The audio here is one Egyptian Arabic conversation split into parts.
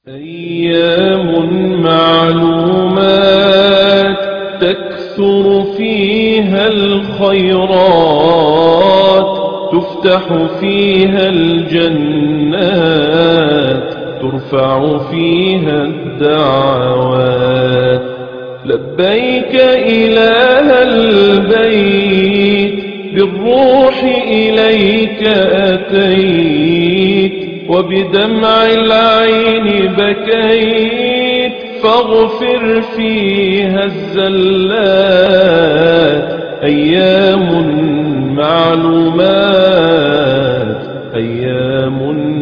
أيام معلومات تكثر فيها الخيرات تفتح فيها الجنات ترفع فيها الدعوات لبيك إله البيت بالروح إليك أتيت وبدمع العين بكيت فاغفر فيها الزلات أيام معلومات أيام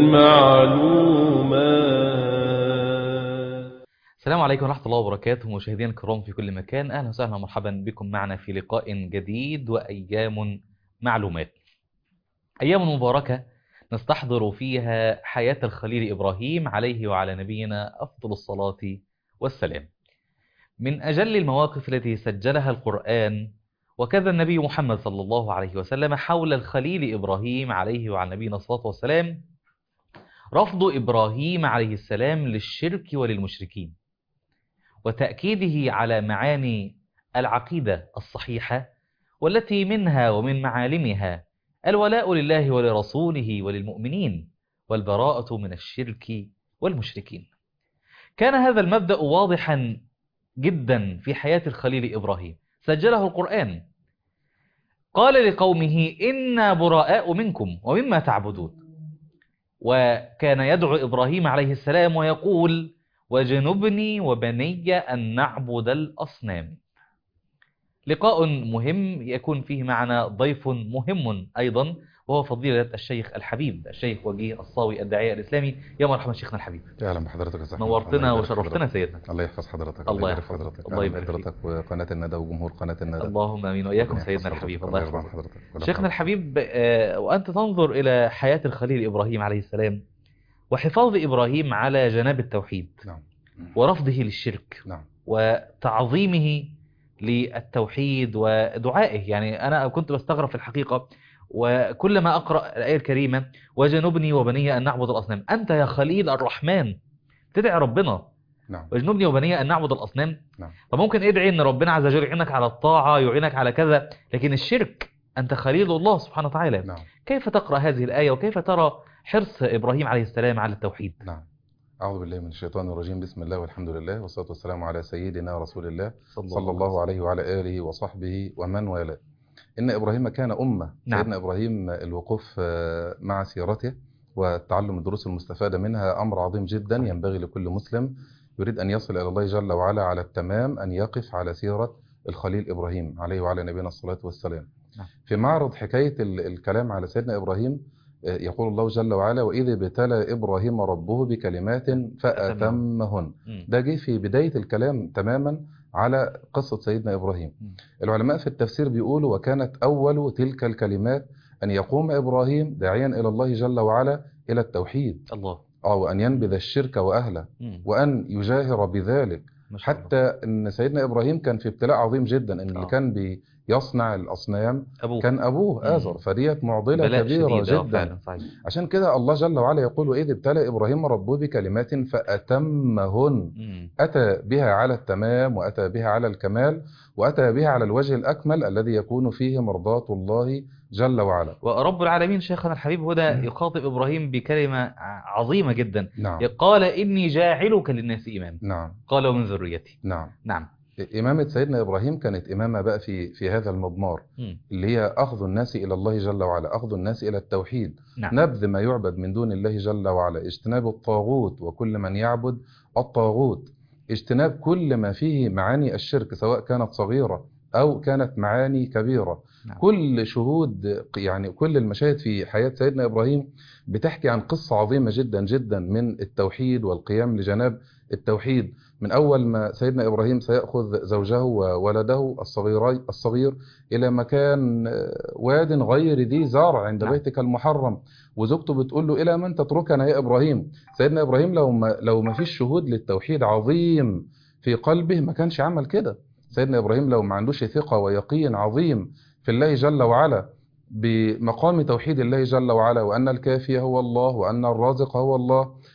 معلومات السلام عليكم ورحمة الله وبركاته مشاهدينا الكرام في كل مكان أهلا وسهلا ومرحبا بكم معنا في لقاء جديد وأيام معلومات أيام مباركة نستحضر فيها حياة الخليل إبراهيم عليه وعلى نبينا أفضل الصلاة والسلام من أجل المواقف التي سجلها القرآن وكذا النبي محمد صلى الله عليه وسلم حول الخليل إبراهيم عليه وعلى نبينا الصلاة والسلام رفض إبراهيم عليه السلام للشرك وللمشركين وتأكيده على معاني العقيدة الصحيحة والتي منها ومن معالمها الولاء لله ولرسوله وللمؤمنين والبراءة من الشرك والمشركين كان هذا المبدأ واضحا جدا في حياة الخليل إبراهيم سجله القرآن قال لقومه إنا براء منكم ومما تعبدون وكان يدعو إبراهيم عليه السلام ويقول وجنبني وبني أن نعبد الأصنام لقاء مهم يكون فيه معنا ضيف مهم أيضا وهو فضيلة الشيخ الحبيب الشيخ وجيه الصاوي الداعية الإسلامي يا مرحبا شيخنا الحبيب يا اهلا بحضرتك يا صاحبي نورتنا الله يبارك وشرفتنا حضرتك. سيدنا الله يحفظ حضرتك الله يبارك يحفظك. حضرتك الله أهلا يبارك فيك. بحضرتك وقناة الندى وجمهور قناة الندى اللهم امين واياكم ربنا سيدنا يحفظ الحبيب حضرتك. الله يرضى عن يحفظك حضرتك ولا شيخنا حضرتك. الحبيب آه، وانت تنظر الى حياه الخليل ابراهيم عليه السلام وحفاظ ابراهيم على جناب التوحيد نعم ورفضه للشرك نعم وتعظيمه للتوحيد ودعائه يعني انا كنت بستغرب في الحقيقه وكلما اقرا الايه الكريمه وجنبني وبني ان نعبد الاصنام انت يا خليل الرحمن تدعي ربنا نعم واجنبني وبني ان نعبد الاصنام نعم. فممكن ادعي ان ربنا عز وجل يعينك على الطاعه يعينك على كذا لكن الشرك انت خليل الله سبحانه وتعالى نعم كيف تقرا هذه الايه وكيف ترى حرص ابراهيم عليه السلام على التوحيد نعم أعوذ بالله من الشيطان الرجيم بسم الله والحمد لله والصلاة والسلام على سيدنا رسول الله صلى الله عليه وعلى آله وصحبه ومن والاه إن إبراهيم كان أمة نعم. سيدنا إبراهيم الوقوف آه، مع سيرته وتعلم الدروس المستفادة منها أمر عظيم جدا ينبغي لكل مسلم يريد أن يصل إلى الله جل وعلا على التمام أن يقف على سيرة الخليل إبراهيم عليه وعلى نبينا الصلاة والسلام نعم. في معرض حكاية ال- الكلام على سيدنا إبراهيم آه، يقول الله جل وعلا وإذ ابتلى إبراهيم ربه بكلمات فأتمهن مم. ده جه في بداية الكلام تماما على قصة سيدنا إبراهيم مم. العلماء في التفسير بيقولوا وكانت أول تلك الكلمات أن يقوم إبراهيم داعيا إلى الله جل وعلا إلى التوحيد الله أو أن ينبذ الشرك وأهله مم. وأن يجاهر بذلك ما شاء الله. حتى أن سيدنا إبراهيم كان في ابتلاء عظيم جدا أن اللي آه. كان بيصنع الأصنام ابوه كان أبوه مم. آزر فديت معضلة بلاء كبيرة شديد آه، جدا فعلا صحيح عشان كده الله جل وعلا يقول وإذ ابتلى إبراهيم ربه بكلمات فأتمهن مم. أتى بها على التمام وأتى بها على الكمال وأتى بها على الوجه الأكمل الذي يكون فيه مرضاة الله جل وعلا ورب العالمين شيخنا الحبيب هنا يخاطب ابراهيم بكلمه عظيمه جدا نعم قال اني جاعلك للناس اماما نعم قال ومن ذريتي نعم نعم إمامة سيدنا إبراهيم كانت إمامة بقى في في هذا المضمار مم. اللي هي أخذ الناس إلى الله جل وعلا أخذ الناس إلى التوحيد نعم نبذ ما يعبد من دون الله جل وعلا اجتناب الطاغوت وكل من يعبد الطاغوت اجتناب كل ما فيه معاني الشرك سواء كانت صغيرة أو كانت معاني كبيرة نعم. كل شهود يعني كل المشاهد في حياة سيدنا إبراهيم بتحكي عن قصة عظيمة جدا جدا من التوحيد والقيام لجناب التوحيد من أول ما سيدنا إبراهيم سيأخذ زوجه وولده الصغيري الصغير إلى مكان آه، واد غير ذي زرع عند نعم. بيتك المحرم وزوجته بتقول له إلى من تتركنا يا إبراهيم سيدنا إبراهيم لو ما, لو ما فيش شهود للتوحيد عظيم في قلبه ما كانش عمل كده سيدنا إبراهيم لو ما عندوش ثقة ويقين عظيم في الله جل وعلا بمقام توحيد الله جل وعلا وأن الكافي هو الله وأن الرازق هو الله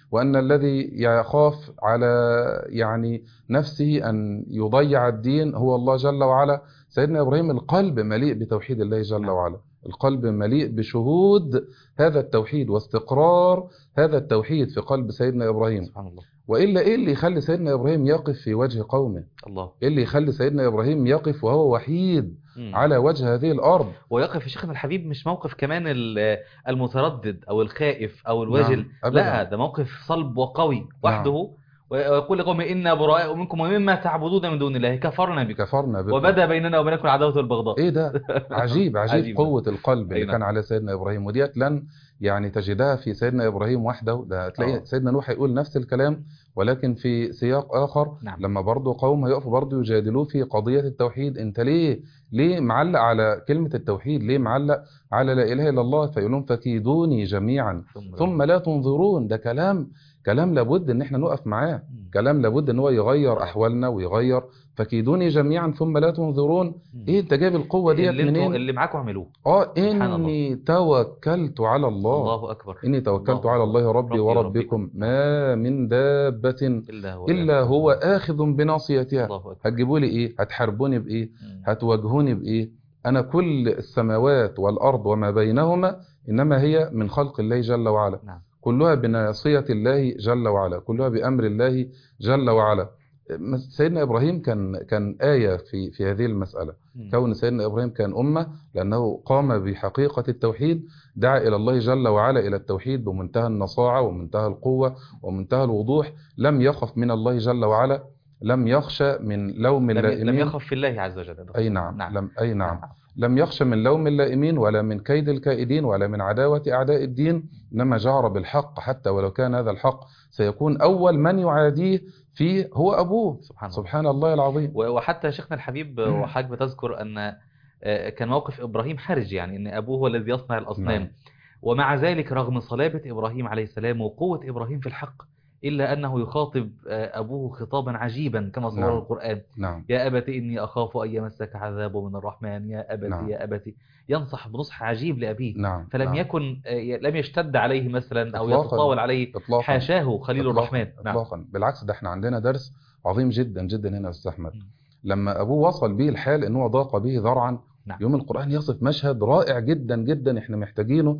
وأن الذي يخاف على يعني نفسه أن يضيع الدين هو الله جل وعلا سيدنا إبراهيم القلب مليء بتوحيد الله جل نعم. وعلا القلب مليء بشهود هذا التوحيد واستقرار هذا التوحيد في قلب سيدنا إبراهيم سبحان الله وإلا إيه اللي يخلي سيدنا إبراهيم يقف في وجه قومه الله إيه اللي يخلي سيدنا إبراهيم يقف وهو وحيد مم. على وجه هذه الأرض ويقف يا شيخنا الحبيب مش موقف كمان ال- المتردد او الخائف او الوجل نعم، أبداً. لا ده موقف صلب وقوي وحده ويقول لقوم انا براء منكم ومما تعبدون من دون الله كفرنا بكم كفرنا بكم وبدا بيننا وبينكم العداوه والبغضاء ايه ده عجيب عجيب, عجيب. قوة القلب أي اللي كان نعم. على سيدنا ابراهيم وديت لن يعني تجدها في سيدنا ابراهيم وحده ده تلاقي آه. سيدنا نوح يقول نفس الكلام ولكن في سياق اخر نعم لما برضه قوم هيقفوا برضه يجادلوه في قضية التوحيد انت ليه ليه معلق على كلمة التوحيد ليه معلق على لا اله الا الله فيقول لهم فكيدوني جميعا ثم لا تنظرون ده كلام كلام لابد ان احنا نقف معاه مم. كلام لابد ان هو يغير آه. احوالنا ويغير فكيدوني جميعا ثم لا تنظرون مم. ايه انت جايب القوة ديت اللي انتوا منين اللي معاكم اعملوه اه سبحان الله. اني توكلت على الله الله اكبر اني توكلت الله على أكبر. الله ربي ربي وربكم ما من دابة الا هو الا هو اخذ بناصيتها الله اكبر هتجيبوا لي ايه هتحاربوني بايه مم. هتواجهوني بايه انا كل السماوات والارض وما بينهما انما هي من خلق الله جل وعلا نعم كلها بناصية الله جل وعلا كلها بأمر الله جل وعلا سيدنا إبراهيم كان كان آية في في هذه المسألة مم. كون سيدنا إبراهيم كان أمة لأنه قام بحقيقة التوحيد دعا إلى الله جل وعلا إلى التوحيد بمنتهى النصاعة ومنتهى القوة ومنتهى الوضوح لم يخف من الله جل وعلا لم يخشى من لوم لم, اللائمين لم يخف في الله عز وجل أي نعم, نعم. لم أي نعم لم يخشى من لوم اللائمين ولا من كيد الكائدين ولا من عداوة أعداء الدين إنما جهر بالحق حتى ولو كان هذا الحق سيكون أول من يعاديه فيه هو أبوه سبحان الله سبحان الله العظيم و- وحتى شيخنا الحبيب مم. وحضرتك بتذكر ان آه، كان موقف ابراهيم حرج يعني ان ابوه هو الذي يصنع الاصنام نعم. ومع ذلك رغم صلابه ابراهيم عليه السلام وقوه ابراهيم في الحق الا انه يخاطب آه، ابوه خطابا عجيبا كما صوره نعم. القران نعم يا ابت اني اخاف ان يمسك عذاب من الرحمن يا ابت نعم. يا ابت ينصح بنصح عجيب لابيه نعم فلم نعم. يكن آه، لم يشتد عليه مثلا او إطلاقاً. يتطاول عليه إطلاقا حاشاه خليل إطلاقاً. الرحمن نعم إطلاقا بالعكس ده احنا عندنا درس عظيم جدا جدا هنا يا أستاذ أحمد مم. لما أبوه وصل به الحال إن هو ضاق به ذرعا نعم. يوم القرآن يصف مشهد رائع جدا جدا احنا محتاجينه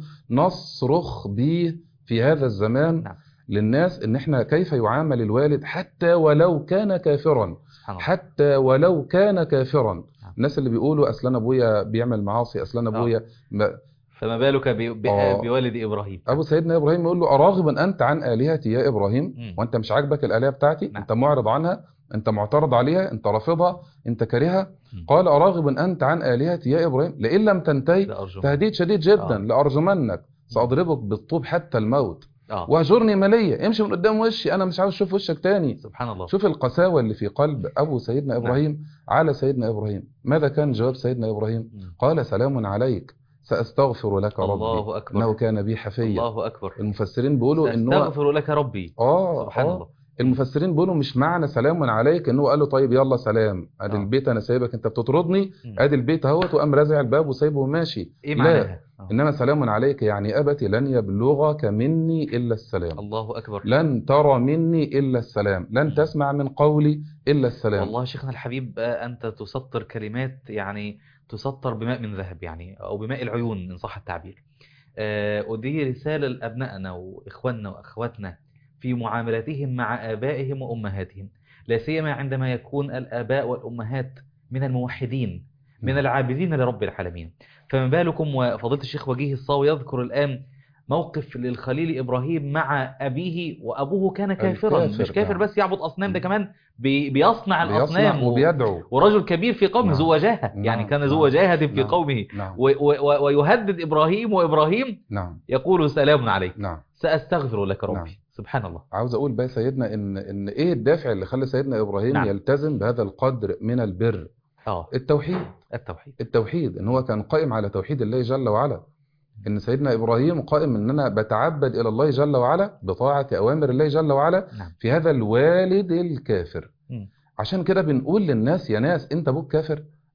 نصرخ به في هذا الزمان نعم. للناس ان احنا كيف يعامل الوالد حتى ولو كان كافرا سبحان الله حتى ولو كان كافرا نعم. الناس اللي بيقولوا اصل انا ابويا بيعمل معاصي اصل انا آه. ابويا ما- فما بالك ب- ب- آه. بوالد ابراهيم ابو سيدنا ابراهيم يقول له اراغبا انت عن الهتي يا ابراهيم مم. وانت مش عاجبك الالهه بتاعتي نعم. انت معرض عنها انت معترض عليها انت رافضها انت كارهها مم. قال اراغبا انت عن الهتي يا ابراهيم لئن لم تنتهي ده أرجو تهديد شديد جدا آه. لارجمنك ساضربك بالطوب حتى الموت اه واهجرني مليا امشي من قدام وشي انا مش عاوز اشوف وشك تاني سبحان الله شوف القساوة اللي في قلب أبو سيدنا إبراهيم على سيدنا إبراهيم ماذا كان جواب سيدنا إبراهيم مم. قال سلام عليك سأستغفر لك ربي الله أكبر إنه كان بي حفيا الله أكبر المفسرين بيقولوا إن هو استغفر لك ربي آه سبحان آه الله المفسرين بيقولوا مش معنى سلام عليك إن هو قال له طيب يلا سلام أدي آه. البيت أنا سايبك أنت بتطردني مم. أدي البيت أهوت وقام رازع الباب وسايبه وماشي إيه لا. معناها آه. إنما سلام عليك يعني أبتي لن يبلغك مني إلا السلام الله أكبر لن ترى مني إلا السلام لن تسمع من قولي إلا السلام والله شيخنا الحبيب آه، أنت تسطر كلمات يعني تسطر بماء من ذهب يعني أو بماء العيون إن صح التعبير آه، ودي رسالة لأبنائنا وإخواننا وأخواتنا في معاملتهم مع آبائهم وأمهاتهم لا سيما عندما يكون الآباء والأمهات من الموحدين من نعم. العابدين لرب العالمين فما بالكم وفضيلة الشيخ وجيه الصاوي يذكر الآن موقف للخليل إبراهيم مع أبيه وأبوه كان كافرا الكافر، مش كافر نعم. بس يعبد أصنام ده مم. كمان بي بيصنع بيصنع الأصنام و- وبيدعو ورجل كبير في قومه نعم. ذو وجاهة يعني نعم، كان ذو نعم، وجاهة في نعم. قومه نعم و- و- و- ويهدد إبراهيم وإبراهيم نعم يقول سلام عليك نعم سأستغفر لك ربي نعم. سبحان الله عاوز اقول بقى سيدنا ان ان ايه الدافع اللي خلى سيدنا ابراهيم نعم. يلتزم بهذا القدر من البر اه التوحيد التوحيد التوحيد ان هو كان قائم على توحيد الله جل وعلا ان سيدنا ابراهيم قائم ان انا بتعبد الى الله جل وعلا بطاعه اوامر الله جل وعلا نعم في هذا الوالد الكافر مم. عشان كده بنقول للناس يا ناس انت ابوك كافر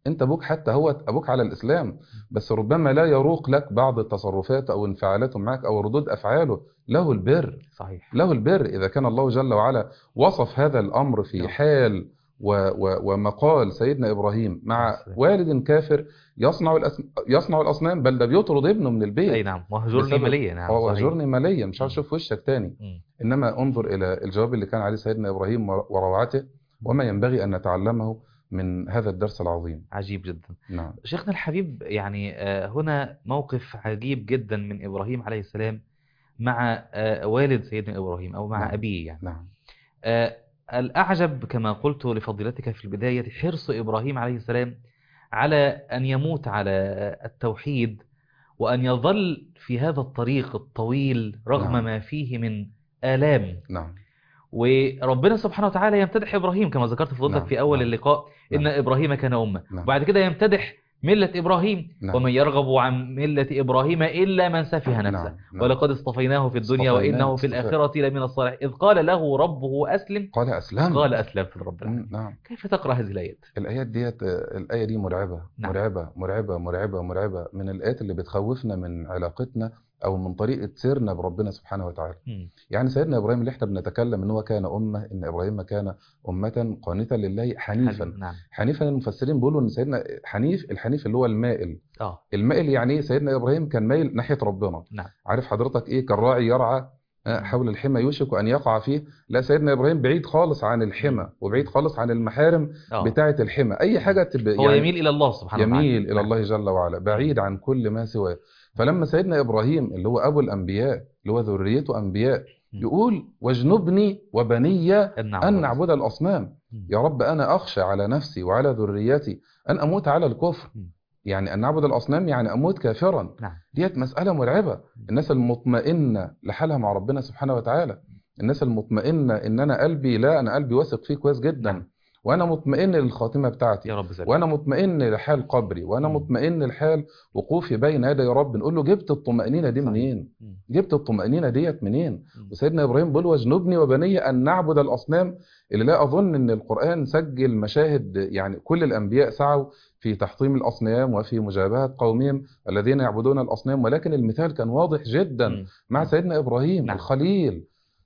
انت ابوك حتى هو ابوك على الاسلام بس ربما لا يروق لك بعض التصرفات او انفعالاته معك او ردود افعاله له البر صحيح له البر إذا كان الله جل وعلا وصف هذا الأمر في نعم. حال و و ومقال سيدنا إبراهيم مع السلام. والد كافر يصنع الأس... يصنع الأصنام بل ده بيطرد ابنه من البيت اي نعم واهجرني بسبب- ماليا نعم هو صحيح. هجرني ماليا مش عاوز مم. اشوف وشك تاني مم. انما انظر الى الجواب اللي كان عليه سيدنا ابراهيم ور- وروعته وما ينبغي ان نتعلمه من هذا الدرس العظيم عجيب جدا نعم شيخنا الحبيب يعني آه، هنا موقف عجيب جدا من إبراهيم عليه السلام مع آه، والد سيدنا إبراهيم أو مع نعم. أبيه يعني نعم آه، الأعجب كما قلت لفضيلتك في البداية حرص إبراهيم عليه السلام على أن يموت على التوحيد وأن يظل في هذا الطريق الطويل رغم نعم. ما فيه من آلام نعم وربنا سبحانه وتعالى يمتدح إبراهيم كما ذكرت فضيلتك نعم. في أول نعم. اللقاء إن نعم. إبراهيم كان أمة نعم. وبعد كده يمتدح ملة إبراهيم نعم. ومن يرغب عن ملة إبراهيم إلا من سفه نفسه نعم. نعم. ولقد اصطفيناه في الدنيا اصطفيناه وإنه في اصطفى- الآخرة لمن الصالحين إذ قال له ربه أسلم قال اسلم قال أسلمت لرب العالمين مم، نعم كيف تقرأ هذه الآيات؟ الآيات ديت آه، الآية دي مرعبة نعم. مرعبة مرعبة مرعبة مرعبة من الآيات اللي بتخوفنا من علاقتنا أو من طريقة سيرنا بربنا سبحانه وتعالى مم. يعني سيدنا إبراهيم اللي احنا بنتكلم إن هو كان أمة إن إبراهيم كان أمة قانتا لله حنيفا نعم حنيفا المفسرين بيقولوا إن سيدنا حنيف الحنيف اللي هو المائل آه المائل يعني إيه؟ سيدنا إبراهيم كان مايل ناحية ربنا نعم عارف حضرتك إيه كالراعي يرعى آه، مم. حول الحمى يوشك أن يقع فيه لا سيدنا إبراهيم بعيد خالص عن الحمى وبعيد خالص عن المحارم آه. بتاعة الحمى أي حاجة تبقى هو يميل إلى الله سبحانه وتعالى يميل إلى نعم. الله جل وعلا بعيد عن كل ما سواه فلما سيدنا إبراهيم اللي هو أبو الأنبياء اللي هو ذريته أنبياء مم. يقول واجنبني وبني أن نعبد أن الله. نعبد الأصنام مم. يا رب أنا أخشى على نفسي وعلى ذريتي أن أموت على الكفر مم. يعني أن نعبد الأصنام يعني أموت كافرا نعم ديت مسألة مرعبة الناس المطمئنة لحالها مع ربنا سبحانه وتعالى الناس المطمئنة إن أنا قلبي لا أنا قلبي واثق فيه كويس جدا نعم. وأنا مطمئن للخاتمة بتاعتي يا رب زلك وانا مطمئن لحال قبري وانا مم. مطمئن لحال وقوفي بين يدي رب نقول له جبت الطمأنينة دي صحيح. منين مم. جبت الطمأنينة ديت منين مم. وسيدنا ابراهيم بيقول واجنبني وبني ان نعبد الاصنام اللي لا اظن ان القرآن سجل مشاهد يعني كل الانبياء سعوا في تحطيم الاصنام وفي مجابهة قومهم الذين يعبدون الاصنام ولكن المثال كان واضح جدا مم. مع سيدنا ابراهيم نعم. الخليل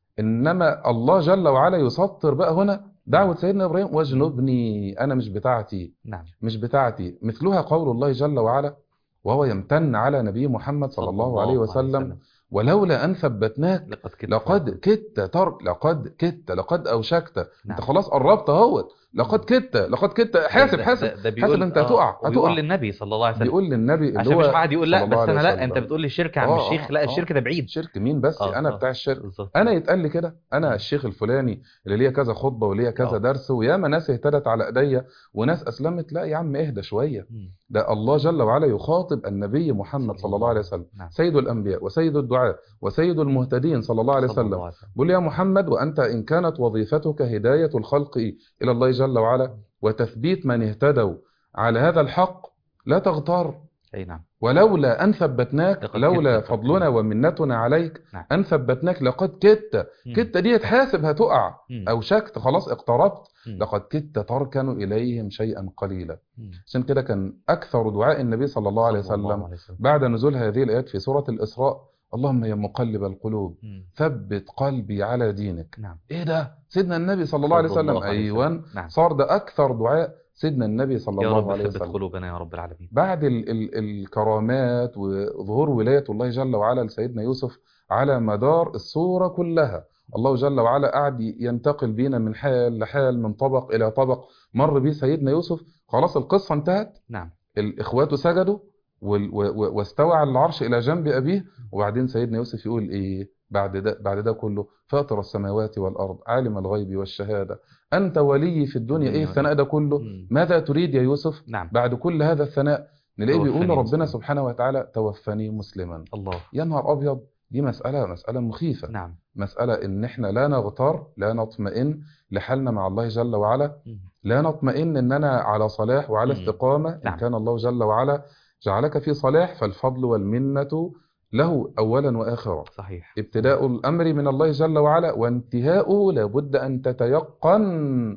انما الله جل وعلا يسطر بقى هنا دعوة سيدنا ابراهيم واجنبني انا مش بتاعتي نعم مش بتاعتي مثلها قول الله جل وعلا وهو يمتن على نبي محمد صلى الله عليه وسلم ولولا أن ثبتناك لقد كدت لقد كدت ترك لقد كدت لقد أوشكت نعم. أنت خلاص قربت اهوت لقد كدت لقد كدت حاسب ده- حاسب ده- ده بيقول حاسب أنت آه، هتقع وبيقول هتقع للنبي صلى الله عليه وسلم بيقول للنبي اللي عشان هو مش واحد يقول لا صلى الله بس انا عليه لا وسلم. انت بتقول لي الشرك يا عم آه، الشيخ لا آه. الشرك ده بعيد شرك مين بس آه، أنا آه. بتاع الشرك بالظبط انا يتقال لي كده انا الشيخ الفلاني اللي ليا كذا خطبه وليا كذا آه. درس وياما ناس اهتدت على ايديا وناس اسلمت لا يا عم اهدى شويه مم. ده الله جل وعلا يخاطب النبي محمد صلى الله عليه وسلم نعم. سيد الانبياء وسيد الدعاء وسيد المهتدين صلى الله عليه صلى الله وسلم عليه وسلم. بقول يا محمد وانت ان كانت وظيفتك هدايه الخلق الى الله جل وعلا وتثبيت من اهتدوا على هذا الحق لا تغتر اي نعم ولولا أن ثبتناك لقد لولا كدت. فضلنا ومنتنا عليك نعم. أن ثبتناك لقد كدت مم. كدت دي تحاسب هتقع مم. أو شكت خلاص اقتربت مم. لقد كدت تركن إليهم شيئا قليلا مم. عشان كده كان أكثر دعاء النبي صلى الله عليه صلى الله وسلم عليه وسلم. بعد نزول هذه الآيات في سورة الإسراء اللهم يا مقلب القلوب مم. ثبت قلبي على دينك نعم ايه ده سيدنا النبي صلى الله عليه صلى وسلم الله عليه ايوه وسلم. نعم. صار ده اكثر دعاء سيدنا النبي صلى يا الله رب عليه ثبت وسلم قلوبنا يا رب العالمين بعد ال ال الكرامات وظهور ولاية الله جل وعلا لسيدنا يوسف على مدار السورة كلها الله جل وعلا قعد ينتقل بينا من حال لحال من طبق إلى طبق مر بيه سيدنا يوسف خلاص القصة انتهت نعم الإخوات سجدوا وال- و- و- واستوى على العرش إلى جنب أبيه وبعدين سيدنا يوسف يقول إيه بعد ده, بعد ده كله فاطر السماوات والأرض عالم الغيب والشهادة أنت ولي في الدنيا إيه الثناء ده كله مم. ماذا تريد يا يوسف نعم بعد كل هذا الثناء نلاقيه بيقول توفني لربنا مسلما. سبحانه وتعالى توفني مسلما الله يا نهار ابيض دي مساله مساله مخيفه نعم مساله ان احنا لا نغتر لا نطمئن لحالنا مع الله جل وعلا مم. لا نطمئن اننا على صلاح وعلى مم. استقامه ان نعم. كان الله جل وعلا جعلك في صلاح فالفضل والمنه له اولا واخرا صحيح ابتداء الامر من الله جل وعلا وانتهاؤه لابد ان تتيقن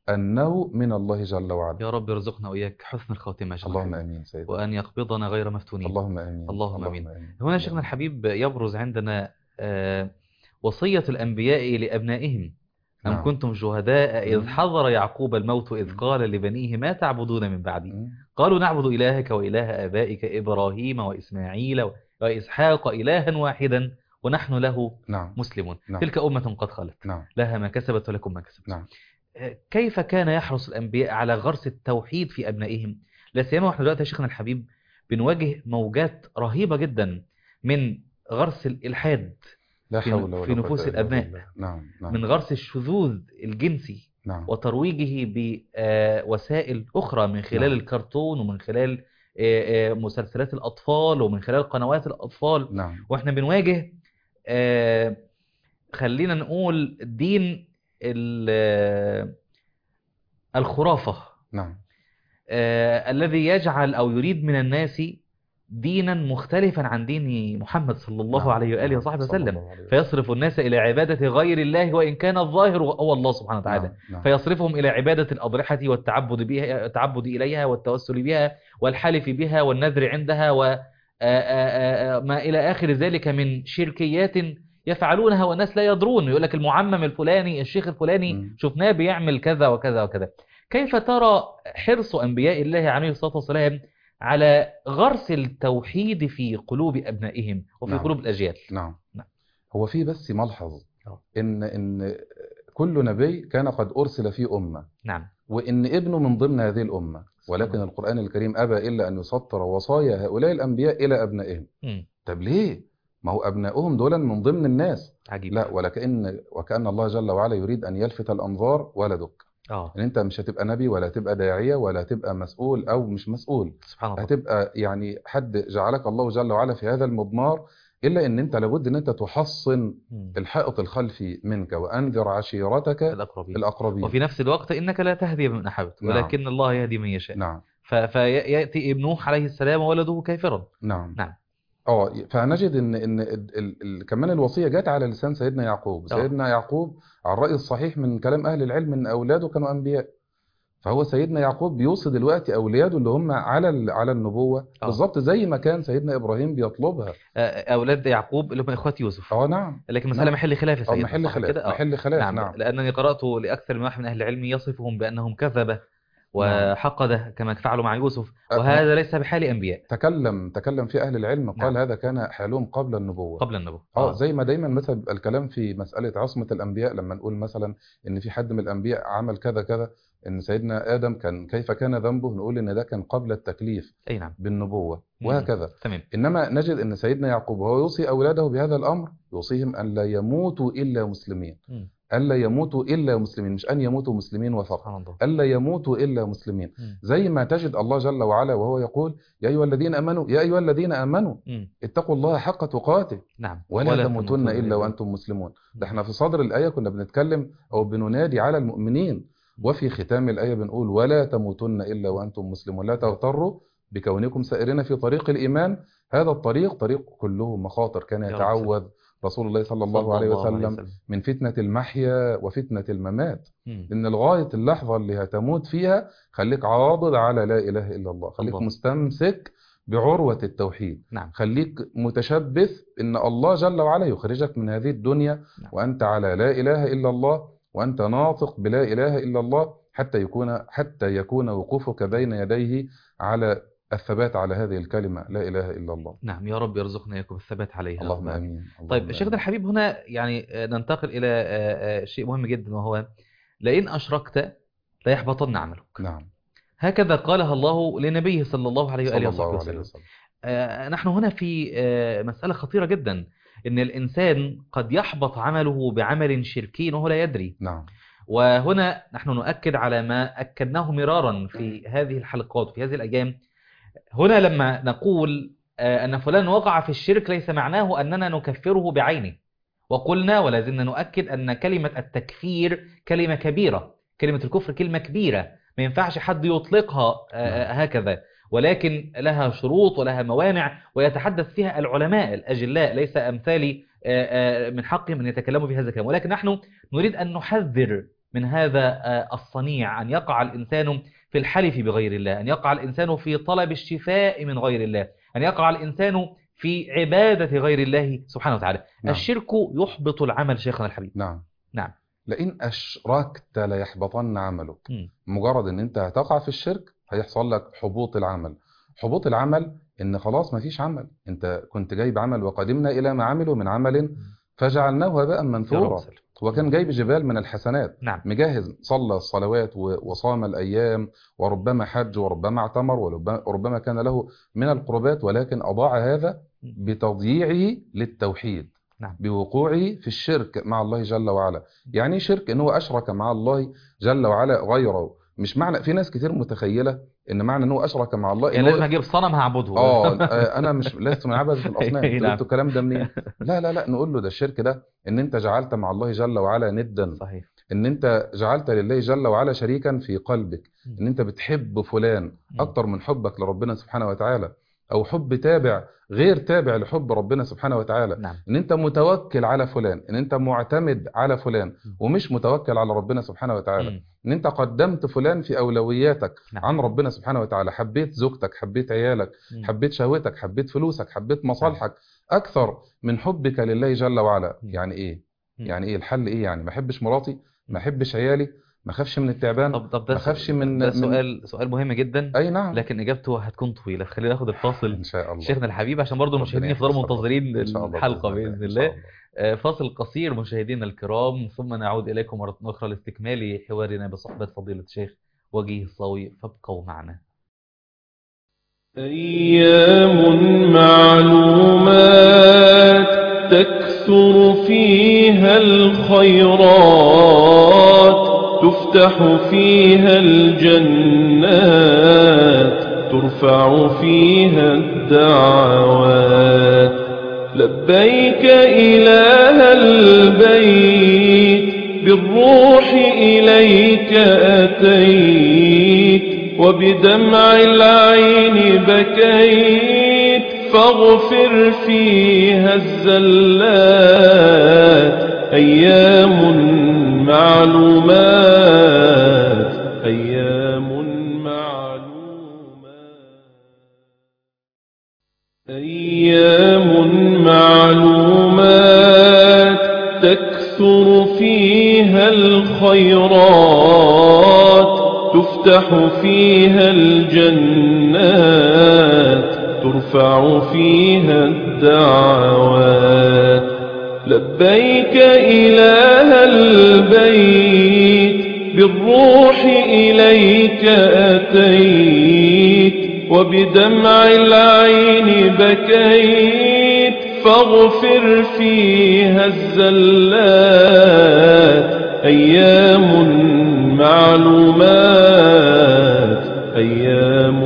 أنه من الله جل وعلا يا رب يرزقنا وإياك حسن الخاتمة يا شيخنا اللهم الحبيب. آمين سيدنا وأن يقبضنا غير مفتونين اللهم آمين اللهم آمين. آمين هنا شيخنا الحبيب يبرز عندنا آه، وصية الأنبياء لأبنائهم أم نعم. كنتم شهداء إذ مم. حضر يعقوب الموت إذ مم. قال لبنيه ما تعبدون من بعدي مم. قالوا نعبد إلهك وإله آبائك إبراهيم وإسماعيل وإسحاق إلها واحدا ونحن له نعم مسلمون نعم. تلك أمة قد خلت نعم لها ما كسبت ولكم ما كسبت نعم آه، كيف كان يحرص الأنبياء على غرس التوحيد في أبنائهم لا سيما واحنا دلوقتي يا شيخنا الحبيب بنواجه موجات رهيبة جدا من غرس الإلحاد لا في- حول ولا في قوة نفوس إلا الأبناء. بالله. نعم نعم من غرس الشذوذ الجنسي نعم وترويجه بوسائل أخرى من خلال نعم. الكرتون ومن خلال آه، آه، مسلسلات الأطفال ومن خلال قنوات الأطفال نعم واحنا بنواجه آه، خلينا نقول دين ال- آه، الخرافة نعم آه، الذي يجعل أو يريد من الناس دينا مختلفا عن دين محمد صلى الله نعم. عليه وآله نعم. وصحبه صلى وسلم الله عليه وسلم. فيصرف الناس إلى عبادة غير الله وإن كان الظاهر هو الله سبحانه وتعالى نعم. نعم. فيصرفهم إلى عبادة الأضرحة والتعبد بها التعبد إليها والتوسل بها والحلف بها والنذر عندها وما إلى آخر ذلك من شركيات يفعلونها والناس لا يدرون يقول لك المعمم الفلاني الشيخ الفلاني مم. شفناه بيعمل كذا وكذا وكذا كيف ترى حرص أنبياء الله عليه الصلاة والسلام على غرس التوحيد في قلوب أبنائهم وفي نعم. قلوب الأجيال نعم نعم. هو في بس ملحظ آه. ان ان كل نبي كان قد ارسل في امه نعم وان ابنه من ضمن هذه الامه ولكن القران الكريم ابى الا ان يسطر وصايا هؤلاء الانبياء الى ابنائهم مم. طب ليه ما هو ابنائهم دول من ضمن الناس عجيب لا ولكن وكان الله جل وعلا يريد ان يلفت الانظار ولدك اه ان انت مش هتبقى نبي ولا هتبقى داعيه ولا هتبقى مسؤول او مش مسؤول سبحان الله هتبقى يعني حد جعلك الله جل وعلا في هذا المضمار الا ان انت لابد ان انت تحصن مم. الحائط الخلفي منك وانذر عشيرتك الأقربين الاقربين وفي نفس الوقت إنك لا تهدي من أحببت نعم. ولكن الله يهدي من يشاء نعم ف- فيأتي ابن نوح عليه السلام وولده كافرا نعم نعم. اه فنجد ان ان ال ال ال كمان الوصيه جت على لسان سيدنا يعقوب آه. سيدنا يعقوب على الراي الصحيح من كلام اهل العلم ان اولاده كانوا انبياء فهو سيدنا يعقوب بيوصي دلوقتي اولاده اللي هم على ال- على النبوه آه. بالظبط زي ما كان سيدنا ابراهيم بيطلبها آه، أولاد يعقوب اللي هم إخوات يوسف اه نعم لكن مسألة نعم. محل خلاف يا اه سيدنا محل صح خلاف كده؟ آه. محل خلاف نعم. نعم لأنني قرأت لأكثر من واحد من أهل العلم يصفهم بأنهم كذبة وحقدة كما فعلوا مع يوسف أه، وهذا ليس بحال أنبياء تكلم تكلم في اهل العلم قال نعم. هذا كان حالهم قبل النبوه قبل النبوة اه زي ما دايما مثلا بيبقى الكلام في مسألة عصمة الأنبياء لما نقول مثلا إن في حد من الأنبياء عمل كذا كذا إن سيدنا آدم كان كيف كان ذنبه نقول إن ده كان قبل التكليف أي نعم بالنبوة مم. وهكذا تمام إنما نجد إن سيدنا يعقوب وهو يوصي أولاده بهذا الأمر يوصيهم أن لا يموتوا إلا مسلمين مم. ألا يموتوا إلا مسلمين مش أن يموتوا مسلمين فقط سبحان الله ألا يموتوا إلا مسلمين مم. زي ما تجد الله جل وعلا وهو يقول يا أيها الذين آمنوا يا أيها الذين آمنوا مم. اتقوا الله حق تقاته نعم ولا, تموتن إلا وأنتم مسلمون ده احنا في صدر الآية كنا بنتكلم أو بننادي على المؤمنين وفي ختام الآية بنقول ولا تموتن إلا وأنتم مسلمون لا تغتروا بكونكم سائرين في طريق الإيمان هذا الطريق طريق كله مخاطر كان يا رب يتعوذ رسول الله صلى الله عليه وسلم وسلم. من فتنة المحيا وفتنة الممات مم. إن لغاية اللحظة اللي هتموت فيها خليك عاضد على لا إله إلا الله خليك الله. مستمسك بعروة التوحيد نعم خليك متشبث ان الله جل وعلا يخرجك من هذه الدنيا نعم. وانت على لا اله الا الله وانت ناطق بلا اله الا الله حتى يكون حتى يكون وقوفك بين يديه على الثبات على هذه الكلمه لا اله الا الله نعم يا رب يرزقنا إياكم الثبات عليها اللهم امين اللهم طيب شيخنا آمين. الحبيب هنا يعني آه، ننتقل إلى آه، آه، شيء مهم جدا وهو لئن أشركت ليحبطن عملك نعم هكذا قالها الله لنبيه صلى الله عليه صلى وآله الله وصحبه عليه وسلم وسلم آه، نحن هنا في آه، مسألة خطيرة جدا إن الإنسان قد يحبط عمله بعمل شركي وهو لا يدري نعم وهنا نحن نؤكد على ما أكدناه مرارا في هذه الحلقات في هذه الأيام هنا لما نقول آه، أن فلان وقع في الشرك ليس معناه أننا نكفره بعينه وقلنا ولا زلنا نؤكد أن كلمة التكفير كلمة كبيرة كلمة الكفر كلمة كبيرة ما ينفعش حد يطلقها آه، هكذا ولكن لها شروط ولها موانع ويتحدث فيها العلماء الأجلاء ليس أمثالي آه، آه، من حقهم أن يتكلموا في هذا الكلام ولكن نحن نريد أن نحذر من هذا آه، الصنيع أن يقع الإنسان في الحلف بغير الله أن يقع الإنسان في طلب الشفاء من غير الله أن يقع الإنسان في عبادة غير الله سبحانه وتعالى نعم. الشرك يحبط العمل شيخنا الحبيب نعم نعم لئن أشركت ليحبطن عملك مم. مجرد ان انت هتقع في الشرك هيحصل لك حبوط العمل حبوط العمل ان خلاص مفيش عمل انت كنت جايب عمل وقدمنا الى ما عملوا من عمل فجعلناه هباء يا رب منثورا سلم. هو كان جايب جبال من الحسنات نعم مجهز صلى الصلوات و- وصام الأيام وربما حج وربما اعتمر وربما وربما كان له من القربات ولكن أضاع هذا بتضييعه للتوحيد نعم. بوقوعه في الشرك مع الله جل وعلا يعني إيه شرك ان هو أشرك مع الله جل وعلا غيره مش معنى في ناس كتير متخيلة ان معنى ان هو أشرك مع الله يعني إن هو- لازم أجيب صنم هعبده اه آه، انا مش لست من عبدة الاصنام نعم. انتوا جبتوا الكلام ده منين لا لا لا نقول له ده الشرك ده ان انت جعلت مع الله جل وعلا ندا صحيح ان انت جعلت لله جل وعلا شريكا في قلبك مم. ان انت بتحب فلان مم. اكتر من حبك لربنا سبحانه وتعالى او حب تابع غير تابع لحب ربنا سبحانه وتعالى نعم ان انت متوكل على فلان ان انت معتمد على فلان مم. ومش متوكل على ربنا سبحانه وتعالى مم. ان انت قدمت فلان في اولوياتك نعم. عن ربنا سبحانه وتعالى حبيت زوجتك حبيت عيالك مم. حبيت شهوتك حبيت فلوسك حبيت مصالحك اكثر من حبك لله جل وعلا مم. يعني ايه مم. يعني ايه الحل ايه يعني ما احبش مراتي ما احبش عيالي ما اخافش من التعبان طب طب ده ما اخافش سؤال- من ده من- سؤال سؤال مهم جدا اي نعم لكن اجابته هتكون طويله خلينا ناخد الفاصل ان شاء الله شيخنا الحبيب عشان برضو ربنا المشاهدين يحفظ يفضلوا حضرتك. منتظرين إن شاء الله الحلقه بإذن باذن إن شاء الله آه، فاصل قصير مشاهدينا الكرام ثم نعود اليكم مره اخرى لاستكمال حوارنا بصحبه فضيله الشيخ وجيه الصاوي فابقوا معنا أيام معلومات تكثر فيها الخيرات تفتح فيها الجنات ترفع فيها الدعوات لبيك إله البيت بالروح إليك أتيت وبدمع العين بكيت فاغفر فيها الزلات أيام معلومات أيام معلومات أيام معلومات تكثر فيها الخيرات تفتح فيها الجنات ترفع فيها الدعوات لبيك إله البيت بالروح إليك أتيت وبدمع العين بكيت فاغفر فيها الزلات أيام معلومات أيام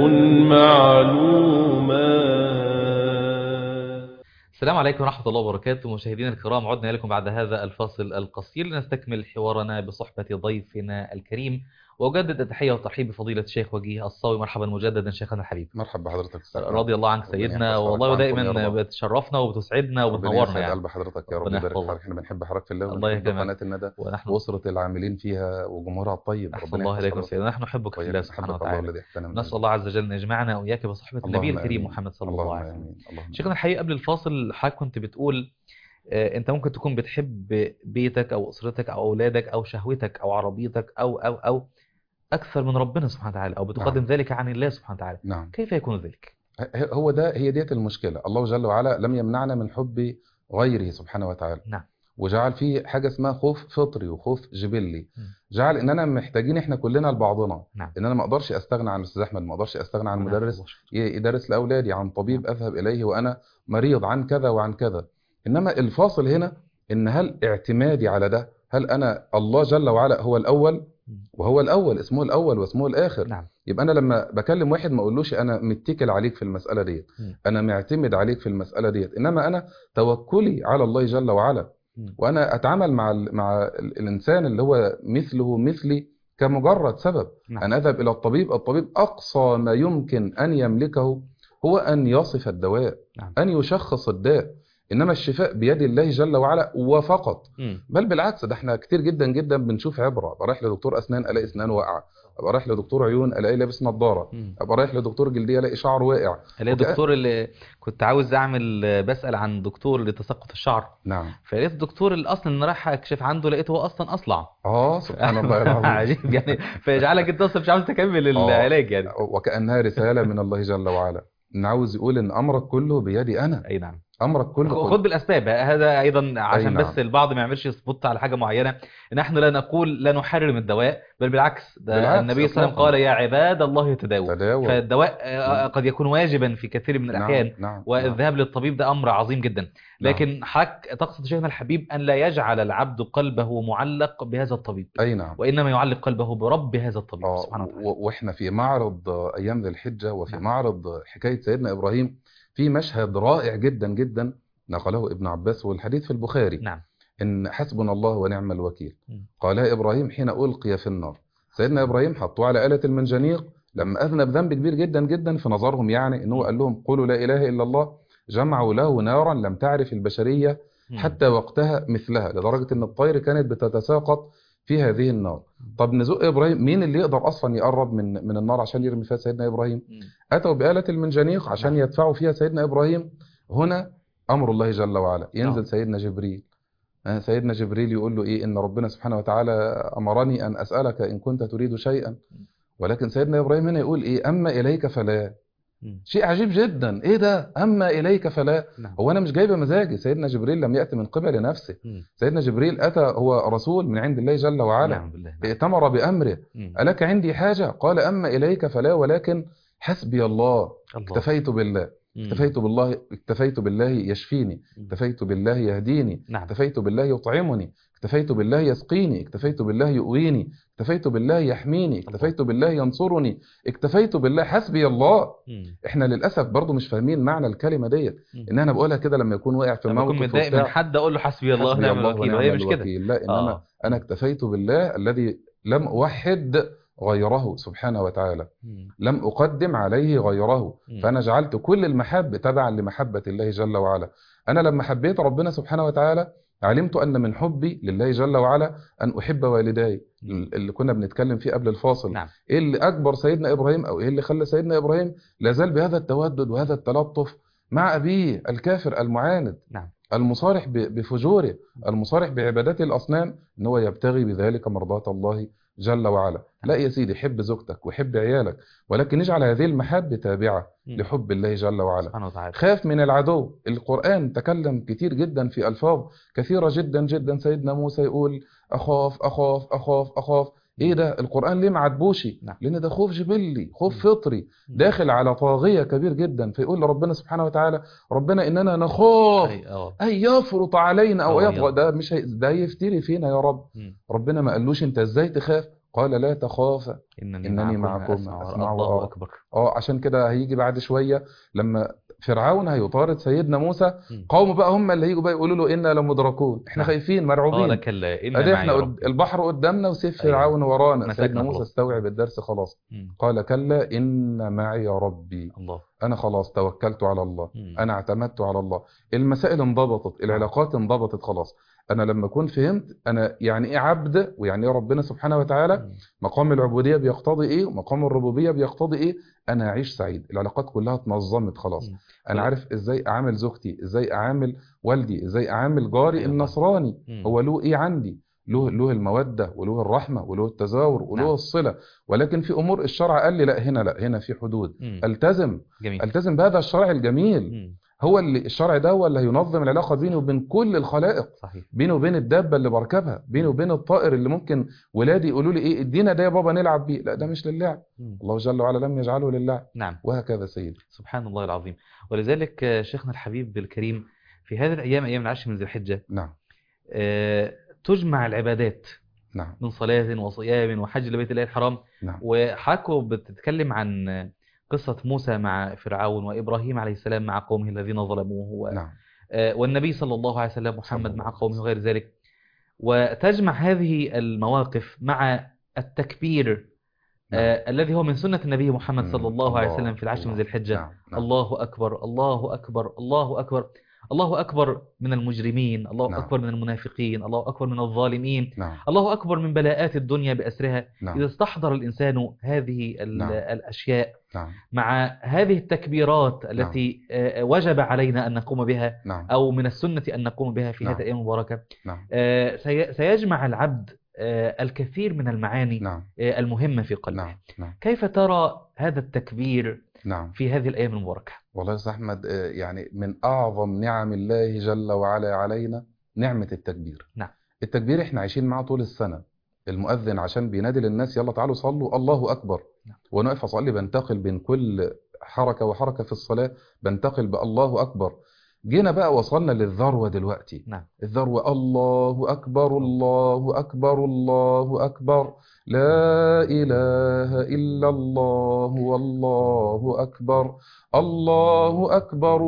معلومات السلام عليكم ورحمة الله وبركاته مشاهدينا الكرام عدنا إليكم بعد هذا الفاصل القصير لنستكمل حوارنا بصحبة ضيفنا الكريم وأجدد التحية والترحيب بفضيلة الشيخ وجيه الصاوي مرحبا مجددا شيخنا الحبيب مرحبا بحضرتك أستاذ رضي الله عنك ربنا سيدنا يحفظ والله حضرتك عنكم دائما يا رب. بتشرفنا وبتسعدنا ربنا وبتنورنا يسعد يعني قلب حضرتك يا رب ربنا يبارك يحفظك. حضرتك احنا بنحب حضرتك في الله الله ونحب يكرمك. قناة الندى ونحن وأسرة العاملين فيها وجمهورها الطيب أحسن ربنا الله يحفظ إليكم حضرتك. سيدنا نحن نحبك في الله وإياك سبحانه أحبك الله وتعالى الذي احتنى نسأل الله عز وجل أن يجمعنا وإياك بصحبة النبي اللهم الكريم آمين. محمد صلى الله اللهم عليه وسلم آمين اللهم شيخنا الحقيقة قبل الفاصل حضرتك كنت بتقول آه، انت ممكن تكون بتحب بيتك او اسرتك او اولادك او شهوتك او عربيتك او او او اكثر من ربنا سبحانه وتعالى او بتقدم نعم. ذلك عن الله سبحانه وتعالى نعم كيف يكون ذلك ه- هو ده هي ديت المشكلة الله جل وعلا لم يمنعنا من حب غيره سبحانه وتعالى نعم. وجعل فيه حاجة اسمها خوف فطري وخوف جبلي م. جعل اننا محتاجين احنا كلنا لبعضنا نعم. ان انا ما اقدرش استغنى عن الاستاذ احمد ما اقدرش استغنى عن ربنا مدرس يحفظه. ي- يدرس لاولادي عن طبيب اذهب اليه وانا مريض عن كذا وعن كذا انما الفاصل هنا ان هل اعتمادي على ده هل انا الله جل وعلا هو الاول وهو الاول اسمه الاول واسمه الاخر نعم يبقى انا لما بكلم واحد ما اقولوش انا متكل عليك في المساله ديت م. انا معتمد عليك في المساله ديت انما انا توكلي على الله جل وعلا م. وانا اتعامل مع ال مع ال الانسان اللي هو مثله مثلي كمجرد سبب نعم. ان اذهب الى الطبيب الطبيب اقصى ما يمكن ان يملكه هو ان يصف الدواء نعم. ان يشخص الداء انما الشفاء بيد الله جل وعلا وفقط مم. بل بالعكس ده احنا كتير جدا جدا بنشوف عبره ابقى رايح لدكتور اسنان الاقي اسنان واقعه ابقى رايح لدكتور عيون الاقي لابس نظاره مم. ابقى رايح لدكتور جلديه الاقي شعر واقع اللي هي وكأ- دكتور اللي كنت عاوز اعمل بسأل عن دكتور لتساقط الشعر نعم فلقيت الدكتور اللي اصلا انا رايح اكشف عنده لقيته هو اصلا اصلع اه سبحان الله العظيم عجيب يعني فيجعلك انت اصلا مش عاوز تكمل العلاج يعني وكانها رساله من الله جل وعلا ان عاوز يقول ان امرك كله بيدي انا اي نعم امرك كله خد بالاسباب هذا ايضا عشان نعم. بس البعض ما يعملش سبوت على حاجه معينه نحن لا نقول لا نحرم الدواء بل بالعكس ده بالعكس، النبي صلى الله عليه وسلم إطلاقاً. قال يا عباد الله يتداوى تداول فالدواء آه، قد يكون واجبا في كثير من الاحيان نعم نعم نعم. والذهاب للطبيب ده امر عظيم جدا لكن حضرتك تقصد شيخنا الحبيب ان لا يجعل العبد قلبه معلق بهذا الطبيب اي نعم وانما يعلق قلبه برب هذا الطبيب اه سبحانه وتعالى و- واحنا في معرض آه، ايام ذي الحجه وفي نعم. معرض آه، حكايه سيدنا ابراهيم في مشهد رائع جدا جدا نقله ابن عباس والحديث في البخاري نعم ان حسبنا الله ونعم الوكيل مم. قالها ابراهيم حين القي في النار سيدنا ابراهيم حطوه على آلة المنجنيق لما اذنب ذنب كبير جدا جدا في نظرهم يعني ان هو قال لهم قولوا لا اله الا الله جمعوا له نارا لم تعرف البشريه مم. حتى وقتها مثلها لدرجه ان الطير كانت بتتساقط في هذه النار طب نزق ابراهيم مين اللي يقدر اصلا يقرب من من النار عشان يرمي فيها سيدنا ابراهيم مم. اتوا بآلة المنجنيق عشان نعم. يدفعوا فيها سيدنا ابراهيم هنا امر الله جل وعلا ينزل نعم. سيدنا جبريل آه، سيدنا جبريل يقول له ايه ان ربنا سبحانه وتعالى امرني ان اسالك ان كنت تريد شيئا ولكن سيدنا ابراهيم هنا يقول ايه اما اليك فلا مم. شيء عجيب جدا ايه ده اما اليك فلا نعم هو انا مش جايبه مزاجي سيدنا جبريل لم ياتي من قبل نفسه مم. سيدنا جبريل اتى هو رسول من عند الله جل وعلا نعم بالله نعم. ائتمر بامره مم. الك عندي حاجه قال اما اليك فلا ولكن حسبي الله الله اكتفيت بالله مم. اكتفيت بالله اكتفيت بالله يشفيني مم. اكتفيت بالله يهديني نعم اكتفيت بالله يطعمني اكتفيت بالله يسقيني اكتفيت بالله يؤويني اكتفيت بالله يحميني اكتفيت بالله ينصرني اكتفيت بالله حسبي الله مم. احنا للاسف برضو مش فاهمين معنى الكلمه ديت مم. ان انا بقولها كده لما يكون واقع في لما اكون موقف متضايق من وبتاع، حد اقول له حسبي الله حسبي ونعم الله الوكيل ونعم وهي مش كده الوكيل لا انما اه انا اكتفيت بالله الذي لم اوحد غيره سبحانه وتعالى مم. لم أقدم عليه غيره مم. فأنا جعلت كل المحب تبعا لمحبة الله جل وعلا أنا لما حبيت ربنا سبحانه وتعالى علمت أن من حبي لله جل وعلا أن أحب والداي مم. اللي كنا بنتكلم فيه قبل الفاصل نعم إيه اللي أكبر سيدنا إبراهيم أو إيه اللي خلى سيدنا إبراهيم لازال بهذا التودد وهذا التلطف مع أبيه الكافر المعاند نعم المصارح ب- بفجوره المصارح بعبادات الأصنام إن هو يبتغي بذلك مرضاة الله جل وعلا لا يا سيدي حب زوجتك وحب عيالك ولكن اجعل هذه المحبة تابعة مم. لحب الله جل وعلا سبحانه وتعالى خاف من العدو القرآن تكلم كتير جدا في ألفاظ كثيرة جدا جدا سيدنا موسى يقول أخاف أخاف أخاف أخاف إيه ده القرآن ليه معدبوشي نعم. لأن ده خوف جبلي خوف مم. فطري داخل على طاغية كبير جدا فيقول لربنا سبحانه وتعالى ربنا إننا نخاف أي- اه أن يفرط علينا أو أو يطغى يطغى. ده مش هي... ده يفتري فينا يا رب مم. ربنا ما قالوش أنت إزاي تخاف قال لا تخاف إنني, إنني معكم معكم أسمع أسمع الله وأرى. أكبر اه عشان كده هيجي بعد شوية لما فرعون هيطارد سيدنا موسى مم. قوم بقى هم اللي هيجوا بقى يقولوا له إنا لمدركون احنا نعم. خايفين قال مرعوبين كلا إن ادي معي احنا قد... ربي البحر قدامنا وسيف أيوة. فرعون ورانا مسكنا سيدنا موسى خلاص. استوعب الدرس خلاص مم. قال كلا إن معي ربي الله أنا خلاص توكلت على الله مم. أنا اعتمدت على الله المسائل انضبطت العلاقات انضبطت خلاص أنا لما أكون فهمت أنا يعني إيه عبد ويعني إيه ربنا سبحانه وتعالى مم. مقام العبودية بيقتضي إيه ومقام الربوبية بيقتضي إيه أنا هعيش سعيد العلاقات كلها اتنظمت خلاص مم. أنا ولا- عارف إزاي أعامل زوجتي إزاي أعامل والدي إزاي أعامل جاري أيوة. النصراني مم. هو له إيه عندي له له المودة وله الرحمة وله التزاور وله نعم. الصلة ولكن في أمور الشرع قال لي لا هنا لا هنا في حدود مم. التزم جميل التزم بهذا الشرع الجميل مم. هو اللي الشرع ده هو اللي هينظم العلاقة بيني وبين كل الخلائق صحيح بيني وبين الدابة اللي بركبها بيني وبين الطائر اللي ممكن ولادي يقولوا لي ايه ادينا ده يا بابا نلعب بيه لا ده مش للعب مم. الله جل وعلا لم يجعله للعب نعم وهكذا سيدي سبحان الله العظيم ولذلك آه، شيخنا الحبيب الكريم في هذه الأيام أيام العشر من ذي الحجة نعم آه، تجمع العبادات نعم من صلاة وصيام وحج لبيت الله الحرام نعم وحكوا بتتكلم عن قصة موسى مع فرعون وإبراهيم عليه السلام مع قومه الذين ظلموه و- نعم آه، والنبي صلى الله عليه وسلم صلى محمد الله مع عليه قومه وسلم. وغير ذلك وتجمع هذه المواقف مع التكبير نعم. آه، الذي هو من سنة النبي محمد صلى مم. الله عليه الله، وسلم في العشر من الله. ذي الحجة نعم نعم الله أكبر الله أكبر الله أكبر الله أكبر من المجرمين الله نعم. أكبر من المنافقين الله أكبر من الظالمين نعم الله أكبر من بلاءات الدنيا بأسرها إذا نعم استحضر الإنسان هذه ال- نعم. الأشياء نعم مع هذه التكبيرات التي آه، وجب علينا أن نقوم بها نعم أو من السنة أن نقوم بها في نعم. هذه الأيام المباركة نعم آه، سي- سيجمع العبد آه، الكثير من المعاني نعم آه، المهمة في قلبه نعم نعم كيف ترى هذا التكبير نعم في هذه الأيام المباركة والله يا أستاذ أحمد آه، يعني من أعظم نعم الله جل وعلا علينا نعمة التكبير نعم. التكبير احنا عايشين معاه طول السنة المؤذن عشان بينادي للناس يلا تعالوا صلوا الله أكبر نعم. وأنا واقف أصلي بنتقل بين كل حركة وحركة في الصلاة بنتقل بالله أكبر جينا بقى وصلنا للذروة دلوقتي نعم الذروة الله أكبر الله أكبر الله أكبر لا إله إلا الله والله أكبر الله أكبر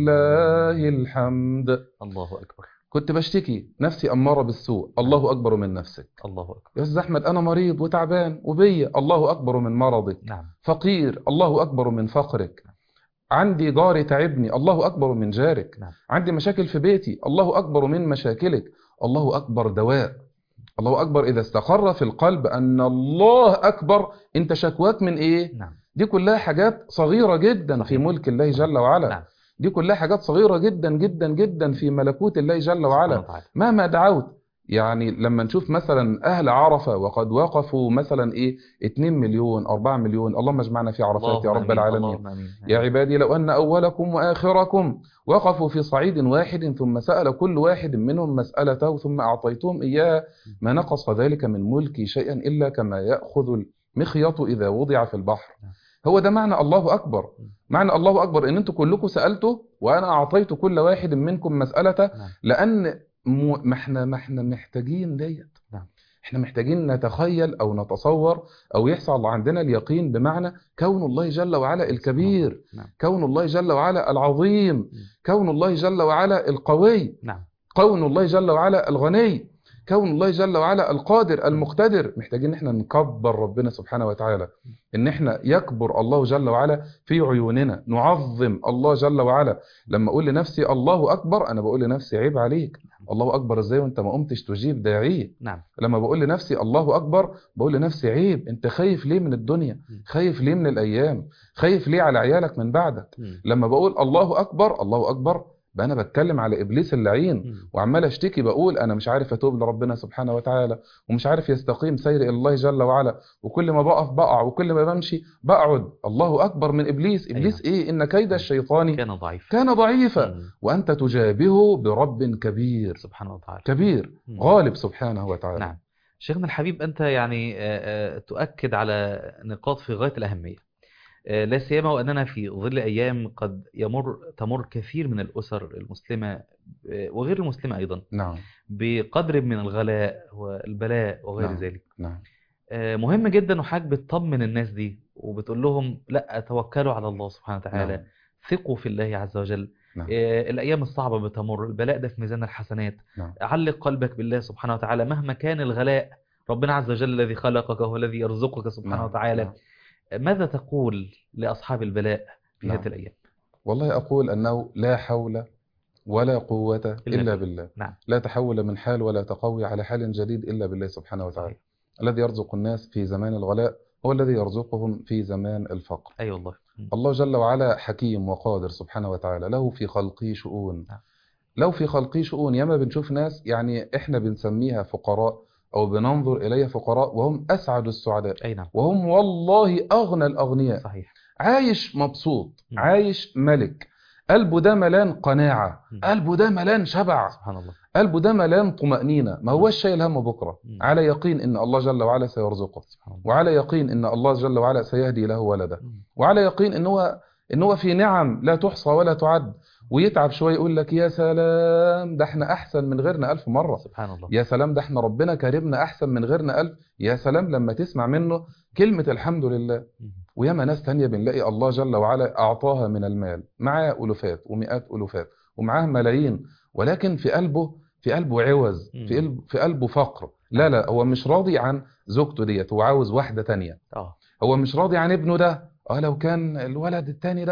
ولله الحمد الله أكبر كنت بشتكي نفسي أمارة بالسوء الله أكبر من نفسك الله أكبر يا أستاذ أحمد أنا مريض وتعبان وبيا الله أكبر من مرضك نعم فقير الله أكبر من فقرك عندي جاري تعبني الله أكبر من جارك نعم. عندي مشاكل في بيتي الله أكبر من مشاكلك الله أكبر دواء الله أكبر إذا استقر في القلب أن الله أكبر أنت شكواك من إيه نعم دي كلها حاجات صغيرة جدا في صحيح. ملك الله جل وعلا نعم دي كلها حاجات صغيرة جدا جدا جدا في ملكوت الله جل سبحانه وعلا وتعالى. مهما دعوت يعني لما نشوف مثلا أهل عرفة وقد وقفوا مثلا إيه 2 مليون 4 مليون اللهم اجمعنا في عرفات يا اللهم رب آمين، العالمين اللهم آمين. يا عبادي لو أن أولكم وآخركم وقفوا في صعيد واحد ثم سأل كل واحد منهم مسألته ثم أعطيتهم إياها ما نقص ذلك من ملكي شيئا إلا كما يأخذ المخيط إذا وضع في البحر هو ده معنى الله أكبر معنى الله أكبر إن أنتوا كلكم سألتوا وأنا أعطيت كل واحد منكم مسألته نعم. لأن م- ما احنا ما احنا محتاجين ديت نعم. احنا محتاجين نتخيل أو نتصور أو يحصل عندنا اليقين بمعنى كون الله جل وعلا الكبير نعم كون الله جل وعلا العظيم كون الله جل وعلا القوي نعم كون الله جل وعلا الغني كون الله جل وعلا القادر المقتدر محتاجين ان احنا نكبر ربنا سبحانه وتعالى ان احنا يكبر الله جل وعلا في عيوننا نعظم الله جل وعلا لما اقول لنفسي الله اكبر انا بقول لنفسي عيب عليك الله اكبر ازاي وانت ما قمتش تجيب داعيه نعم لما بقول لنفسي الله اكبر بقول لنفسي عيب انت خايف ليه من الدنيا خايف ليه من الايام خايف ليه على عيالك من بعدك مم. لما بقول الله اكبر الله اكبر بقى انا بتكلم على ابليس اللعين مم. وعمال اشتكي بقول انا مش عارف اتوب لربنا سبحانه وتعالى ومش عارف يستقيم سيري الى الله جل وعلا وكل ما بقف بقع وكل ما بمشي بقعد الله اكبر من ابليس ابليس ايه ان كيد الشيطان كان ضعيف كان ضعيفا مم. وانت تجابهه برب كبير سبحانه وتعالى كبير مم. غالب سبحانه وتعالى نعم شيخنا الحبيب أنت يعني آه، آه، تؤكد على نقاط في غاية الأهمية آه، لا سيما وأننا في ظل أيام قد يمر تمر كثير من الأسر المسلمة آه، وغير المسلمة أيضا نعم بقدر من الغلاء والبلاء وغير نعم. ذلك نعم آه، مهم جدا وحضرتك بتطمن الناس دي وبتقول لهم لا توكلوا على الله سبحانه وتعالى نعم. ثقوا في الله عز وجل نعم. آه، الأيام الصعبة بتمر البلاء ده في ميزان الحسنات نعم. علق قلبك بالله سبحانه وتعالى مهما كان الغلاء ربنا عز وجل الذي خلقك هو الذي يرزقك سبحانه نعم. وتعالى نعم. ماذا تقول لأصحاب البلاء في نعم. هذه الأيام والله أقول أنه لا حول ولا قوة إلا إلا بالله. بالله نعم لا تحول من حال ولا تقوي على حال جديد إلا بالله سبحانه وتعالى صحيح. الذي يرزق الناس في زمان الغلاء هو الذي يرزقهم في زمان الفقر أي والله م. الله جل وعلا حكيم وقادر سبحانه وتعالى له في خلقه شؤون نعم. له في خلقه شؤون ياما بنشوف ناس يعني احنا بنسميها فقراء أو بننظر إليها فقراء وهم أسعد السعداء أي نعم وهم والله أغنى الأغنياء صحيح عايش مبسوط مم. عايش ملك قلبه ده ملان قناعة مم. قلبه ده ملان شبع سبحان الله قلبه ده ملان طمأنينة ما هوش شايل هم بكرة مم. على يقين إن الله جل وعلا سيرزقه سبحان الله وعلى يقين إن الله جل وعلا سيهدي له ولده م. وعلى يقين إن هو إن هو في نعم لا تحصى ولا تعد ويتعب شوية يقول لك يا سلام ده احنا أحسن من غيرنا ألف مرة سبحان الله يا سلام ده احنا ربنا كرمنا أحسن من غيرنا ألف يا سلام لما تسمع منه كلمة الحمد لله م. وياما ناس تانية بنلاقي الله جل وعلا أعطاها من المال معاه ألوفات ومئات ألوفات ومعاه ملايين ولكن في قلبه في قلبه عوز مم. في قلبه في قلبه فقر لا لا هو مش راضي عن زوجته ديت هو عاوز واحدة تانية اه هو مش راضي عن ابنه ده اه لو كان الولد التاني ده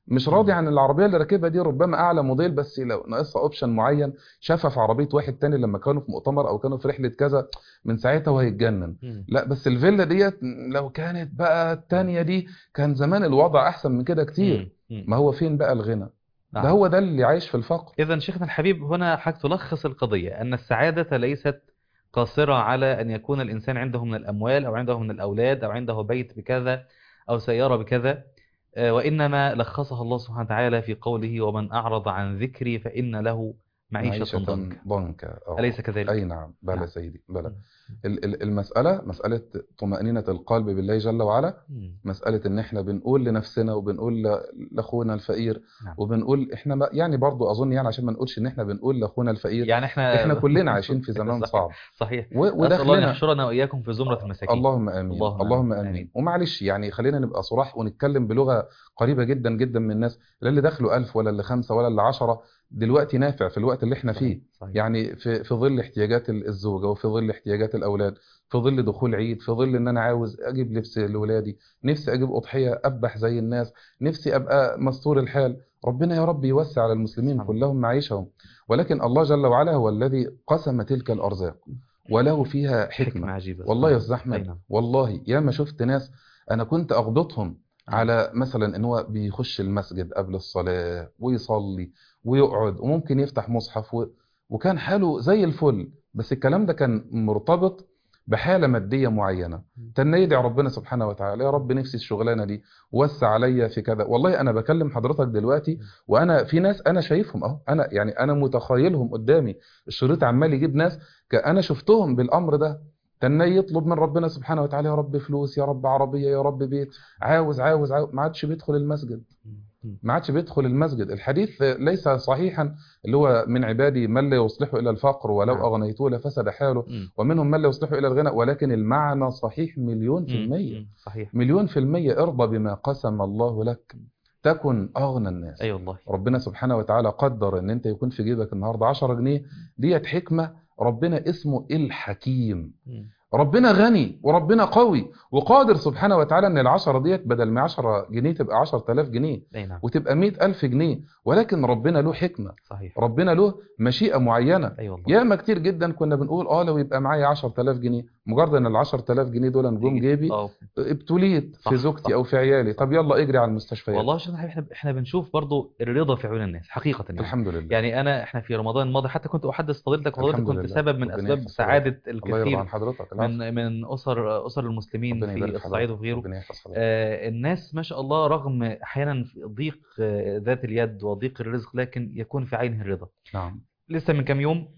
مش راضي عن العربيه اللي راكبها دي ربما اعلى موديل بس لو ناقصها اوبشن معين شافها في عربيه واحد تاني لما كانوا في مؤتمر او كانوا في رحله كذا من ساعتها وهيتجنن مم. لا بس الفيلا ديت لو كانت بقى التانية دي كان زمان الوضع احسن من كده كتير مم. ما هو فين بقى الغنى نعم. ده هو ده اللي عايش في الفقر إذا شيخنا الحبيب هنا حضرتك تلخص القضية أن السعادة ليست قاصرة على أن يكون الإنسان عنده من الأموال أو عنده من الأولاد أو عنده بيت بكذا أو سيارة بكذا آه، وإنما لخصها الله سبحانه وتعالى في قوله ومن أعرض عن ذكري فإن له معيشة ضنكا ضنكا آه. أليس كذلك؟ أي نعم بلى نعم. سيدي بلى مم. ال- ال- المسألة مسألة طمأنينة القلب بالله جل وعلا مم. مسألة إن إحنا بنقول لنفسنا وبنقول ل- لأخونا الفقير نعم. وبنقول إحنا ما يعني برضو أظن يعني عشان ما نقولش إن إحنا بنقول لأخونا الفقير يعني إحنا إحنا كلنا عايشين في زمان صحيح. صعب صحيح و- نسأل الله أن وداخلنا يحشرنا وإياكم في زمرة المساكين اللهم امين اللهم اللهم آمين. امين ومعلش يعني خلينا نبقى صراح ونتكلم بلغه قريبه جدا جدا من الناس لا اللي دخلوا ألف ولا اللي خمسة ولا اللي عشرة دلوقتي نافع في الوقت اللي احنا صحيح. فيه صحيح. يعني في في ظل احتياجات ال- الزوجه وفي ظل احتياجات الاولاد في ظل دخول عيد في ظل ان انا عاوز اجيب لبس لاولادي نفسي اجيب اضحيه ابح زي الناس نفسي ابقى مستور الحال ربنا يا رب يوسع على المسلمين سبحان الله. كلهم معيشهم ولكن الله جل وعلا هو الذي قسم تلك الارزاق وله فيها حكمة حكمه عجيبة والله يا سبحان استاذ الله. أي احمد نعم. والله يا ما شفت ناس انا كنت اغبطهم على مثلا ان هو بيخش المسجد قبل الصلاة ويصلي ويقعد وممكن يفتح مصحف و... وكان حاله زي الفل بس الكلام ده كان مرتبط بحالة مادية معينة تنى يدعي ربنا سبحانه وتعالى يا رب نفسي الشغلانة دي وسع عليا في كذا والله انا بكلم حضرتك دلوقتي وانا في ناس انا شايفهم اهو انا يعني انا متخيلهم قدامي الشريط عمال يجيب ناس ك- انا شفتهم بالامر ده تنى يطلب من ربنا سبحانه وتعالى يا رب فلوس يا رب عربية يا رب بيت عاوز عاوز عاوز ما عادش بيدخل المسجد ما عادش بيدخل المسجد الحديث ليس صحيحا اللي هو من عبادي من لا يصلحه إلى الفقر ولو نعم. أغنيته لفسد حاله مم. ومنهم من لا يصلحه إلى الغنى ولكن المعنى صحيح مليون في مم. المية مم. صحيح مليون في المية ارضى بما قسم الله لك تكن أغنى الناس أي والله ربنا سبحانه وتعالى قدر ان انت يكون في جيبك النهاردة 10 جنيه ديت حكمة ربنا اسمه الحكيم مم. ربنا غني وربنا قوي وقادر سبحانه وتعالى ان العشرة ديت بدل ما 10 جنيه تبقى 10000 جنيه أي نعم وتبقى 100000 جنيه ولكن ربنا له حكمة صحيح ربنا له مشيئة معينة أي والله ياما كتير جدا كنا بنقول اه لو يبقى معايا 10000 جنيه مجرد ان ال 10000 جنيه دول نجوم جيبي آه. ابتليت صح، في زوجتي صح. او في عيالي طب يلا اجري على المستشفيات والله يا شيخنا احنا احنا بنشوف برضو الرضا في عيون الناس حقيقة يعني الحمد لله يعني انا احنا في رمضان الماضي حتى كنت احدث فضيلتك وحضرتك الحمد كنت لله. سبب من ربنا اسباب يحفظ سعادة الله يرضى الكثير عن حضرتك العفو. من من اسر اسر المسلمين ربنا يبارك في في الصعيد حضرتك. وفي غيره ربنا يحفظ حضرتك. آه، الناس ما شاء الله رغم احيانا ضيق آه، ذات اليد وضيق الرزق لكن يكون في عينه الرضا نعم لسه من كام يوم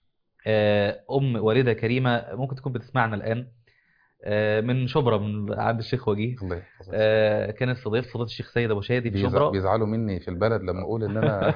آه، ام والده كريمه ممكن تكون بتسمعنا الان آه، من شبرا من عند الشيخ وجيه الله يحفظك آه، كانت في ضيافه فضيله الشيخ سيد ابو شادي في بيزع- شبرا بيزعلوا مني في البلد لما اقول ان انا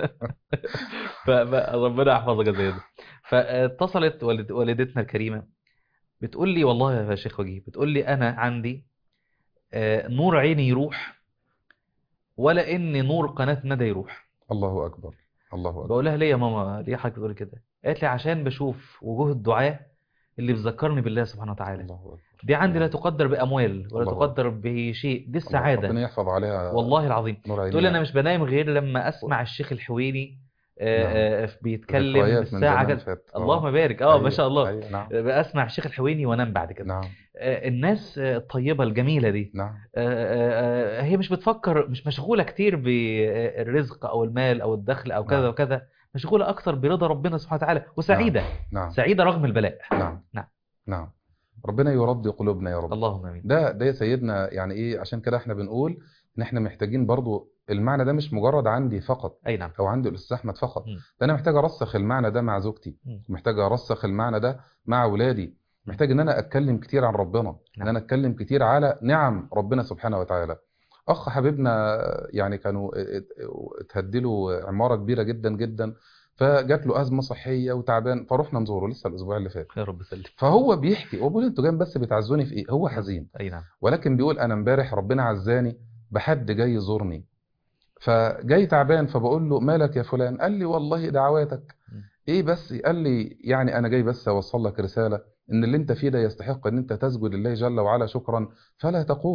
فربنا يحفظك يا زياد فاتصلت والد- والدتنا الكريمه بتقول لي والله يا شيخ وجيه بتقول لي انا عندي آه، نور عيني يروح ولا ان نور قناه ندى يروح الله اكبر الله اكبر بقول لها ليه يا ماما ليه حضرتك بتقولي كده قالت لي عشان بشوف وجوه الدعاء اللي بتذكرني بالله سبحانه وتعالى الله اكبر دي عندي لا تقدر باموال ولا الله تقدر بشيء دي الله- السعاده ربنا يحفظ عليها والله العظيم نور عينيها تقول لي انا مش بنام غير لما اسمع الشيخ الحويني آه، آه، بيتكلم ذكريات من الساعه زمان كده فات. آه. اللهم بارك اه ما أيوة، شاء الله أيوة، نعم بسمع الشيخ الحويني وانام بعد كده نعم آه، الناس آه، الطيبه الجميله دي نعم آه، آه، آه، هي مش بتفكر مش مشغوله كتير بالرزق او المال او الدخل او كذا نعم. وكذا مشغوله اكثر برضا ربنا سبحانه وتعالى وسعيده نعم سعيده رغم البلاء نعم نعم. نعم ربنا يرضي قلوبنا يا رب اللهم امين ده ده يا سيدنا يعني ايه عشان كده احنا بنقول ان احنا محتاجين برضو المعنى ده مش مجرد عندي فقط اي نعم او عند الاستاذ احمد فقط مم. ده انا محتاج ارسخ المعنى ده مع زوجتي مم. محتاج ارسخ المعنى ده مع اولادي محتاج ان انا اتكلم كتير عن ربنا ان نعم. انا اتكلم كتير على نعم ربنا سبحانه وتعالى اخ حبيبنا يعني كانوا اتهدلوا عماره كبيره جدا جدا فجات له ازمه صحيه وتعبان فروحنا نزوره لسه الاسبوع اللي فات يا رب سلم فهو بيحكي هو بيقول انتوا جايين بس بتعزوني في ايه هو حزين اي نعم ولكن بيقول انا امبارح ربنا عزاني بحد جاي يزورني فجاي تعبان فبقول له مالك يا فلان قال لي والله دعواتك م. ايه بس قال لي يعني انا جاي بس اوصل لك رسالة ان اللي انت فيه ده يستحق ان انت تسجد لله جل وعلا شكرا فلا تقوم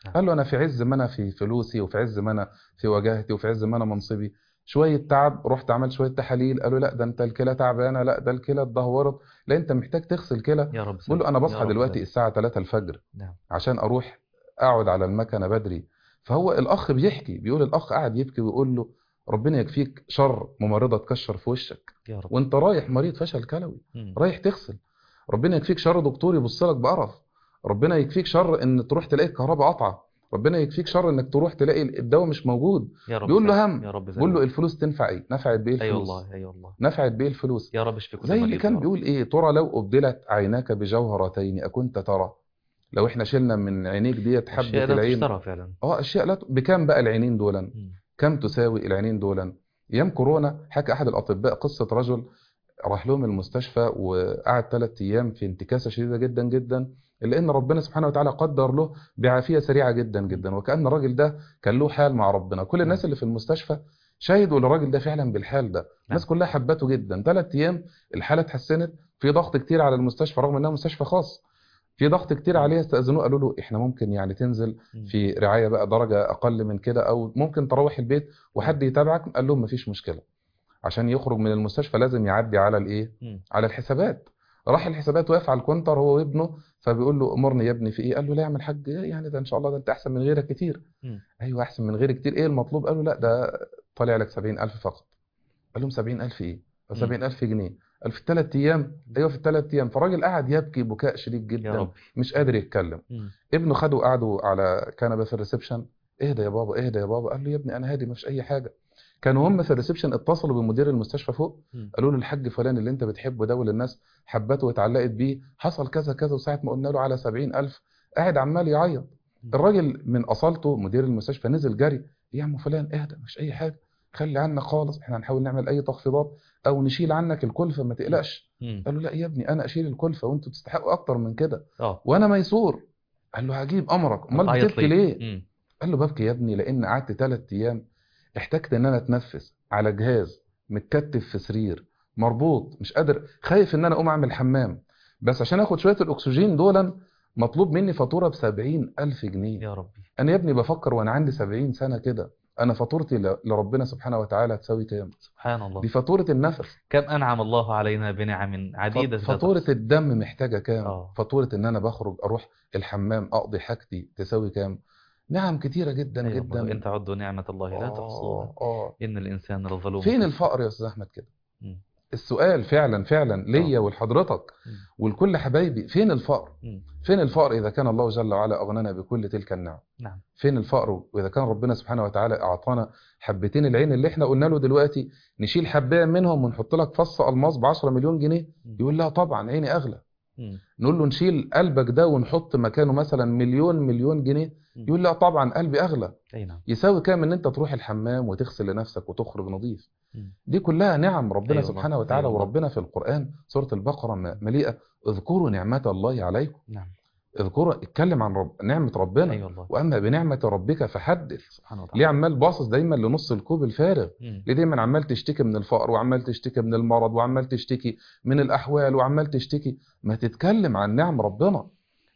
قال له انا في عز ما انا في فلوسي وفي عز ما انا في وجاهتي وفي عز ما انا منصبي شويه تعب رحت عملت شويه تحاليل قالوا لا ده انت الكلى تعبانه لا ده الكلى اتدهورت لا انت محتاج تغسل كلى يا رب بقول له انا سلم. بصحى يا رب دلوقتي سلم. الساعه 3 الفجر نعم عشان اروح اقعد على المكنه بدري فهو الاخ بيحكي بيقول الاخ قاعد يبكي ويقول له ربنا يكفيك شر ممرضه تكشر في وشك يا رب وانت رايح مريض فشل كلوي مم. رايح تغسل ربنا يكفيك شر دكتور يبص لك بقرف ربنا يكفيك شر ان تروح تلاقي الكهرباء قطعه ربنا يكفيك شر انك تروح تلاقي الدواء مش موجود يا رب بيقول له سلم. هم. يا رب بيقول له سلم. الفلوس تنفع ايه نفعت بايه اي الفلوس والله اي والله نفعت بايه الفلوس يا رب اشفي كل زي اللي مريض يا كان رب. بيقول ايه ترى لو ابدلت عيناك بجوهرتين اكنت ترى لو احنا شلنا من عينيك ديت حبه الأشياء لا العين تشترى فعلا اه اشياء لا ت- بكام بقى العينين دولا مم. كم تساوي العينين دولا ايام كورونا حكى احد الاطباء قصه رجل راح لهم المستشفى وقعد ثلاث ايام في انتكاسه شديده جدا جدا الا ان ربنا سبحانه وتعالى قدر له بعافيه سريعه جدا جدا وكان الراجل ده كان له حال مع ربنا كل الناس اللي في المستشفى شهدوا للراجل ده فعلا بالحال ده الناس كلها حبته جدا ثلاث ايام الحاله اتحسنت في ضغط كتير على المستشفى رغم انها مستشفى خاص في ضغط كتير عليها استاذنوه قالوا له احنا ممكن يعني تنزل مم. في رعايه بقى درجه اقل من كده او ممكن تروح البيت وحد يتابعك قال لهم مفيش مشكله عشان يخرج من المستشفى لازم يعدي على الايه مم. على الحسابات راح الحسابات واقف على الكونتر هو وابنه فبيقول له امرني يا ابني في ايه قال له لا يا عم الحاج إيه يعني ده ان شاء الله ده انت احسن من غيرك كتير مم. ايوه احسن من غيرك كتير ايه المطلوب قال له لا ده طالع لك 70000 فقط قال لهم 70000 ايه مم. 70000 جنيه قال في الثلاث ايام ايوه في الثلاث ايام فالراجل قعد يبكي بكاء شديد يا جدا رب مش قادر يتكلم مم. ابنه خده قعدوا على كنبه في الريسبشن اهدى يا بابا اهدى يا بابا قال له يا ابني انا هادي مفيش اي حاجه كانوا هم في الريسبشن اتصلوا بمدير المستشفى فوق مم. قالوا له الحاج فلان اللي انت بتحبه ده واللي الناس حبته واتعلقت بيه حصل كذا كذا وساعه ما قلنا له على 70000 قاعد عمال يعيط الراجل من اصالته مدير المستشفى نزل جري يا عم فلان اهدى مش اي حاجه خلي عنك خالص احنا هنحاول نعمل اي تخفيضات او نشيل عنك الكلفه ما تقلقش مم. قال له لا يا ابني انا اشيل الكلفه وانتوا تستحقوا اكتر من كده اه وانا ميسور قال له هجيب امرك امال بتعيط بتبكي ليه مم. قال له ببكي يا ابني لان قعدت ثلاث ايام احتجت ان انا اتنفس على جهاز متكتف في سرير مربوط مش قادر خايف ان انا اقوم اعمل حمام بس عشان اخد شويه الاكسجين دولا مطلوب مني فاتوره ب 70000 جنيه يا ربي انا يا ابني بفكر وانا عندي 70 سنه كده انا فاتورتي ل- لربنا سبحانه وتعالى تساوي كام سبحان الله دي فاتوره النفس كم انعم الله علينا بنعم عديده لا فاتورة تحصى. الدم محتاجة كام آه. فاتورة ان انا بخرج اروح الحمام اقضي حاجتي تساوي كام نعم كتيرة جدا أي جدا والله ان تعدوا نعمه الله لا تحصوها آه آه. ان الانسان لظلوم فين كفور. الفقر يا استاذ احمد كده مم. السؤال فعلا فعلا ليا آه. ولحضرتك مم. ولكل حبايبي فين الفقر مم. فين الفقر اذا كان الله جل وعلا اغنانا بكل تلك النعم نعم فين الفقر واذا كان ربنا سبحانه وتعالى اعطانا حبتين العين اللي احنا قلنا له دلوقتي نشيل حبايه منهم ونحط لك فص الماس ب 10 مليون جنيه مم. يقول لا طبعا عيني اغلى مم. نقول له نشيل قلبك ده ونحط مكانه مثلا مليون مليون جنيه مم. يقول لا طبعا قلبي اغلى اي نعم يساوي كام ان انت تروح الحمام وتغسل لنفسك وتخرج نظيف مم. دي كلها نعم ربنا أيوة سبحانه والله، وتعالى أيوة والله. وربنا في القرآن سورة البقرة م- مليئة اذكروا نعمة الله عليكم نعم اذكروا اتكلم عن رب... نعمة ربنا اي والله واما بنعمة ربك فحدث سبحانه وتعالى ليه عمال باصص دايما لنص الكوب الفارغ مم. ليه دايما عمال تشتكي من الفقر وعمال تشتكي من المرض وعمال تشتكي من الأحوال وعمال تشتكي ما تتكلم عن نعم ربنا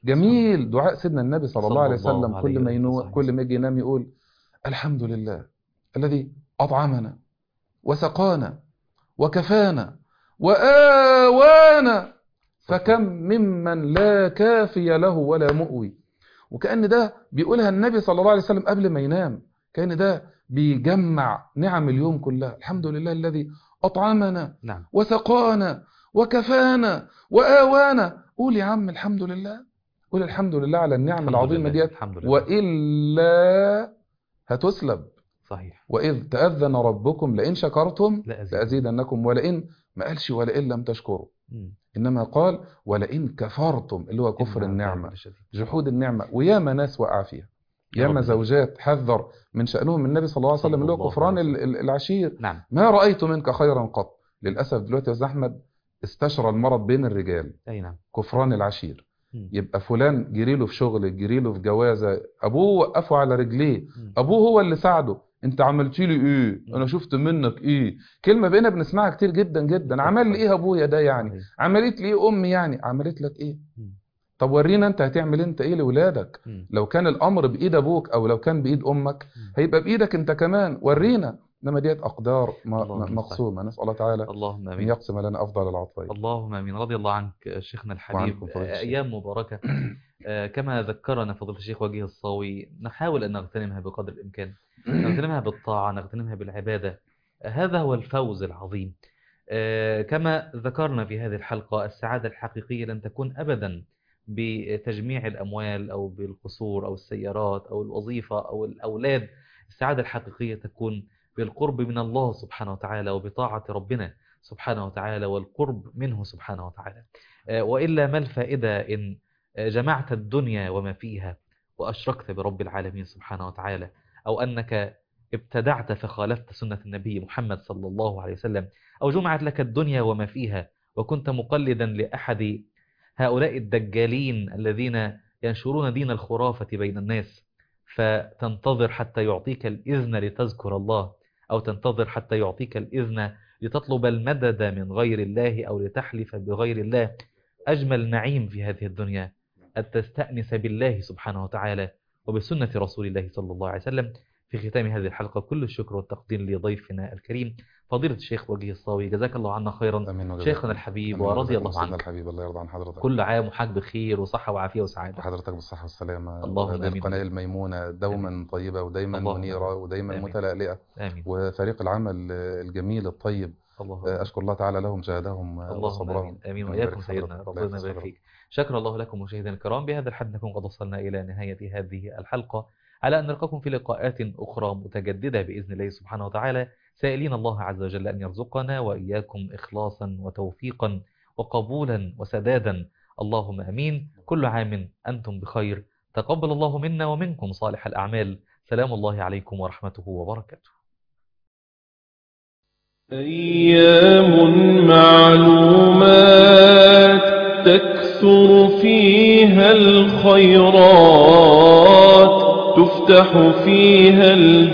جميل دعاء سيدنا النبي صلى الله صلى عليه الله وسلم عليه كل ما ينو وسلم. كل ما يجي ينام يقول الحمد لله الذي أطعمنا وسقانا وكفانا وآوانا فكم ممن لا كافي له ولا مؤوي وكأن ده بيقولها النبي صلى الله عليه وسلم قبل ما ينام كأن ده بيجمع نعم اليوم كلها الحمد لله الذي أطعمنا نعم وسقانا وكفانا وآوانا قول يا عم الحمد لله قول الحمد لله على النعم الحمد العظيمة لله، ديت الحمد لله وإلا هتسلب صحيح وإذ تأذن ربكم لئن شكرتم لا أزيد لأزيدنكم ولئن ما قالش ولئن لم تشكروا مم. إنما قال ولئن كفرتم اللي هو كفر إن النعمة عذابي لشديد. جحود النعمة وياما ناس وقع فيها يا ياما رب. زوجات حذر من شأنهم النبي صلى الله عليه صلى وسلم اللي هو الله كفران عليه ال- ال- العشير نعم ما رأيت منك خيرا قط للأسف دلوقتي يا أستاذ أحمد استشرى المرض بين الرجال اي نعم كفران العشير مم. يبقى فلان جريله في شغل جريله في جوازة أبوه وقفه على رجليه مم. أبوه هو اللي ساعده انت عملت لي ايه مم. انا شفت منك ايه كلمه بقينا بنسمعها كتير جدا جدا عمل لي ايه ابويا ده يعني صحيح. عملت لي ايه امي يعني عملت لك ايه مم. طب ورينا انت هتعمل انت ايه لاولادك مم. لو كان الامر بايد ابوك او لو كان بايد امك هيبقى بايدك انت كمان ورينا انما ديت اقدار م- اللهم م- المستعان. مقسومه نسال الله تعالى اللهم ان امين يقسم لنا افضل العطايا اللهم امين رضي الله عنك شيخنا الحبيب وعنكم فضيلة الشيخ. ايام مباركه آه، كما ذكرنا فضيله الشيخ وجيه الصاوي نحاول ان نغتنمها بقدر الامكان نغتنمها بالطاعه نغتنمها بالعباده آه، هذا هو الفوز العظيم آه، كما ذكرنا في هذه الحلقه السعاده الحقيقيه لن تكون ابدا بتجميع الاموال او بالقصور او السيارات او الوظيفه او الاولاد السعاده الحقيقيه تكون بالقرب من الله سبحانه وتعالى وبطاعه ربنا سبحانه وتعالى والقرب منه سبحانه وتعالى آه، وإلا ما الفائدة إن آه، جمعت الدنيا وما فيها وأشركت برب العالمين سبحانه وتعالى أو أنك ابتدعت فخالفت سنة النبي محمد صلى الله عليه وسلم أو جمعت لك الدنيا وما فيها وكنت مقلدا لأحد هؤلاء الدجالين الذين ينشرون دين الخرافة بين الناس فتنتظر حتى يعطيك الإذن لتذكر الله أو تنتظر حتى يعطيك الإذن لتطلب المدد من غير الله أو لتحلف بغير الله أجمل نعيم في هذه الدنيا أن تستأنس بالله سبحانه وتعالى وبسنة رسول الله صلى الله عليه وسلم في ختام هذه الحلقة كل الشكر والتقدير لضيفنا الكريم فضيلة الشيخ وجيه الصاوي جزاك الله عنا خيرا امين وجزاك شيخنا الله. الحبيب آمين ورضي وجزاكم الله سيدنا عنك الحبيب الله يرضى عن حضرتك كل عام وحاج بخير وصحة وعافية وسعادة وحضرتك بالصحة والسلامة اللهم آمين. القناة الميمونة دوما طيبة ودايما اللهم منيرة آمين. ودايما آمين. متلألئة آمين وفريق العمل الجميل الطيب اللهم أشكر الله تعالى لهم جهدهم اللهم وصبرهم امين امين ربنا واياكم يبارك في سيدنا حضرتك. ربنا الله يبارك يحفظك. فيك شكر الله لكم مشاهدينا الكرام بهذا الحد نكون قد وصلنا الى نهايه هذه الحلقه على ان نلقاكم في لقاءات اخرى متجدده باذن الله سبحانه وتعالى سائلين الله عز وجل ان يرزقنا واياكم اخلاصا وتوفيقا وقبولا وسدادا اللهم امين كل عام انتم بخير تقبل الله منا ومنكم صالح الاعمال سلام الله عليكم ورحمته وبركاته أيام معلومات تكثر فيها الخيرات تفتح فيها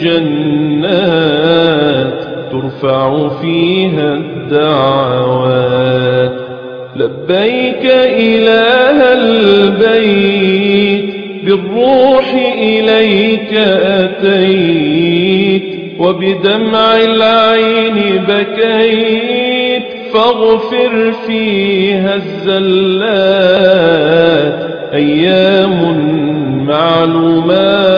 الجنات ترفع فيها الدعوات لبيك إله البيت بالروح إليك أتيت وبدمع العين بكيت فاغفر فيها الزلات أيام معلومات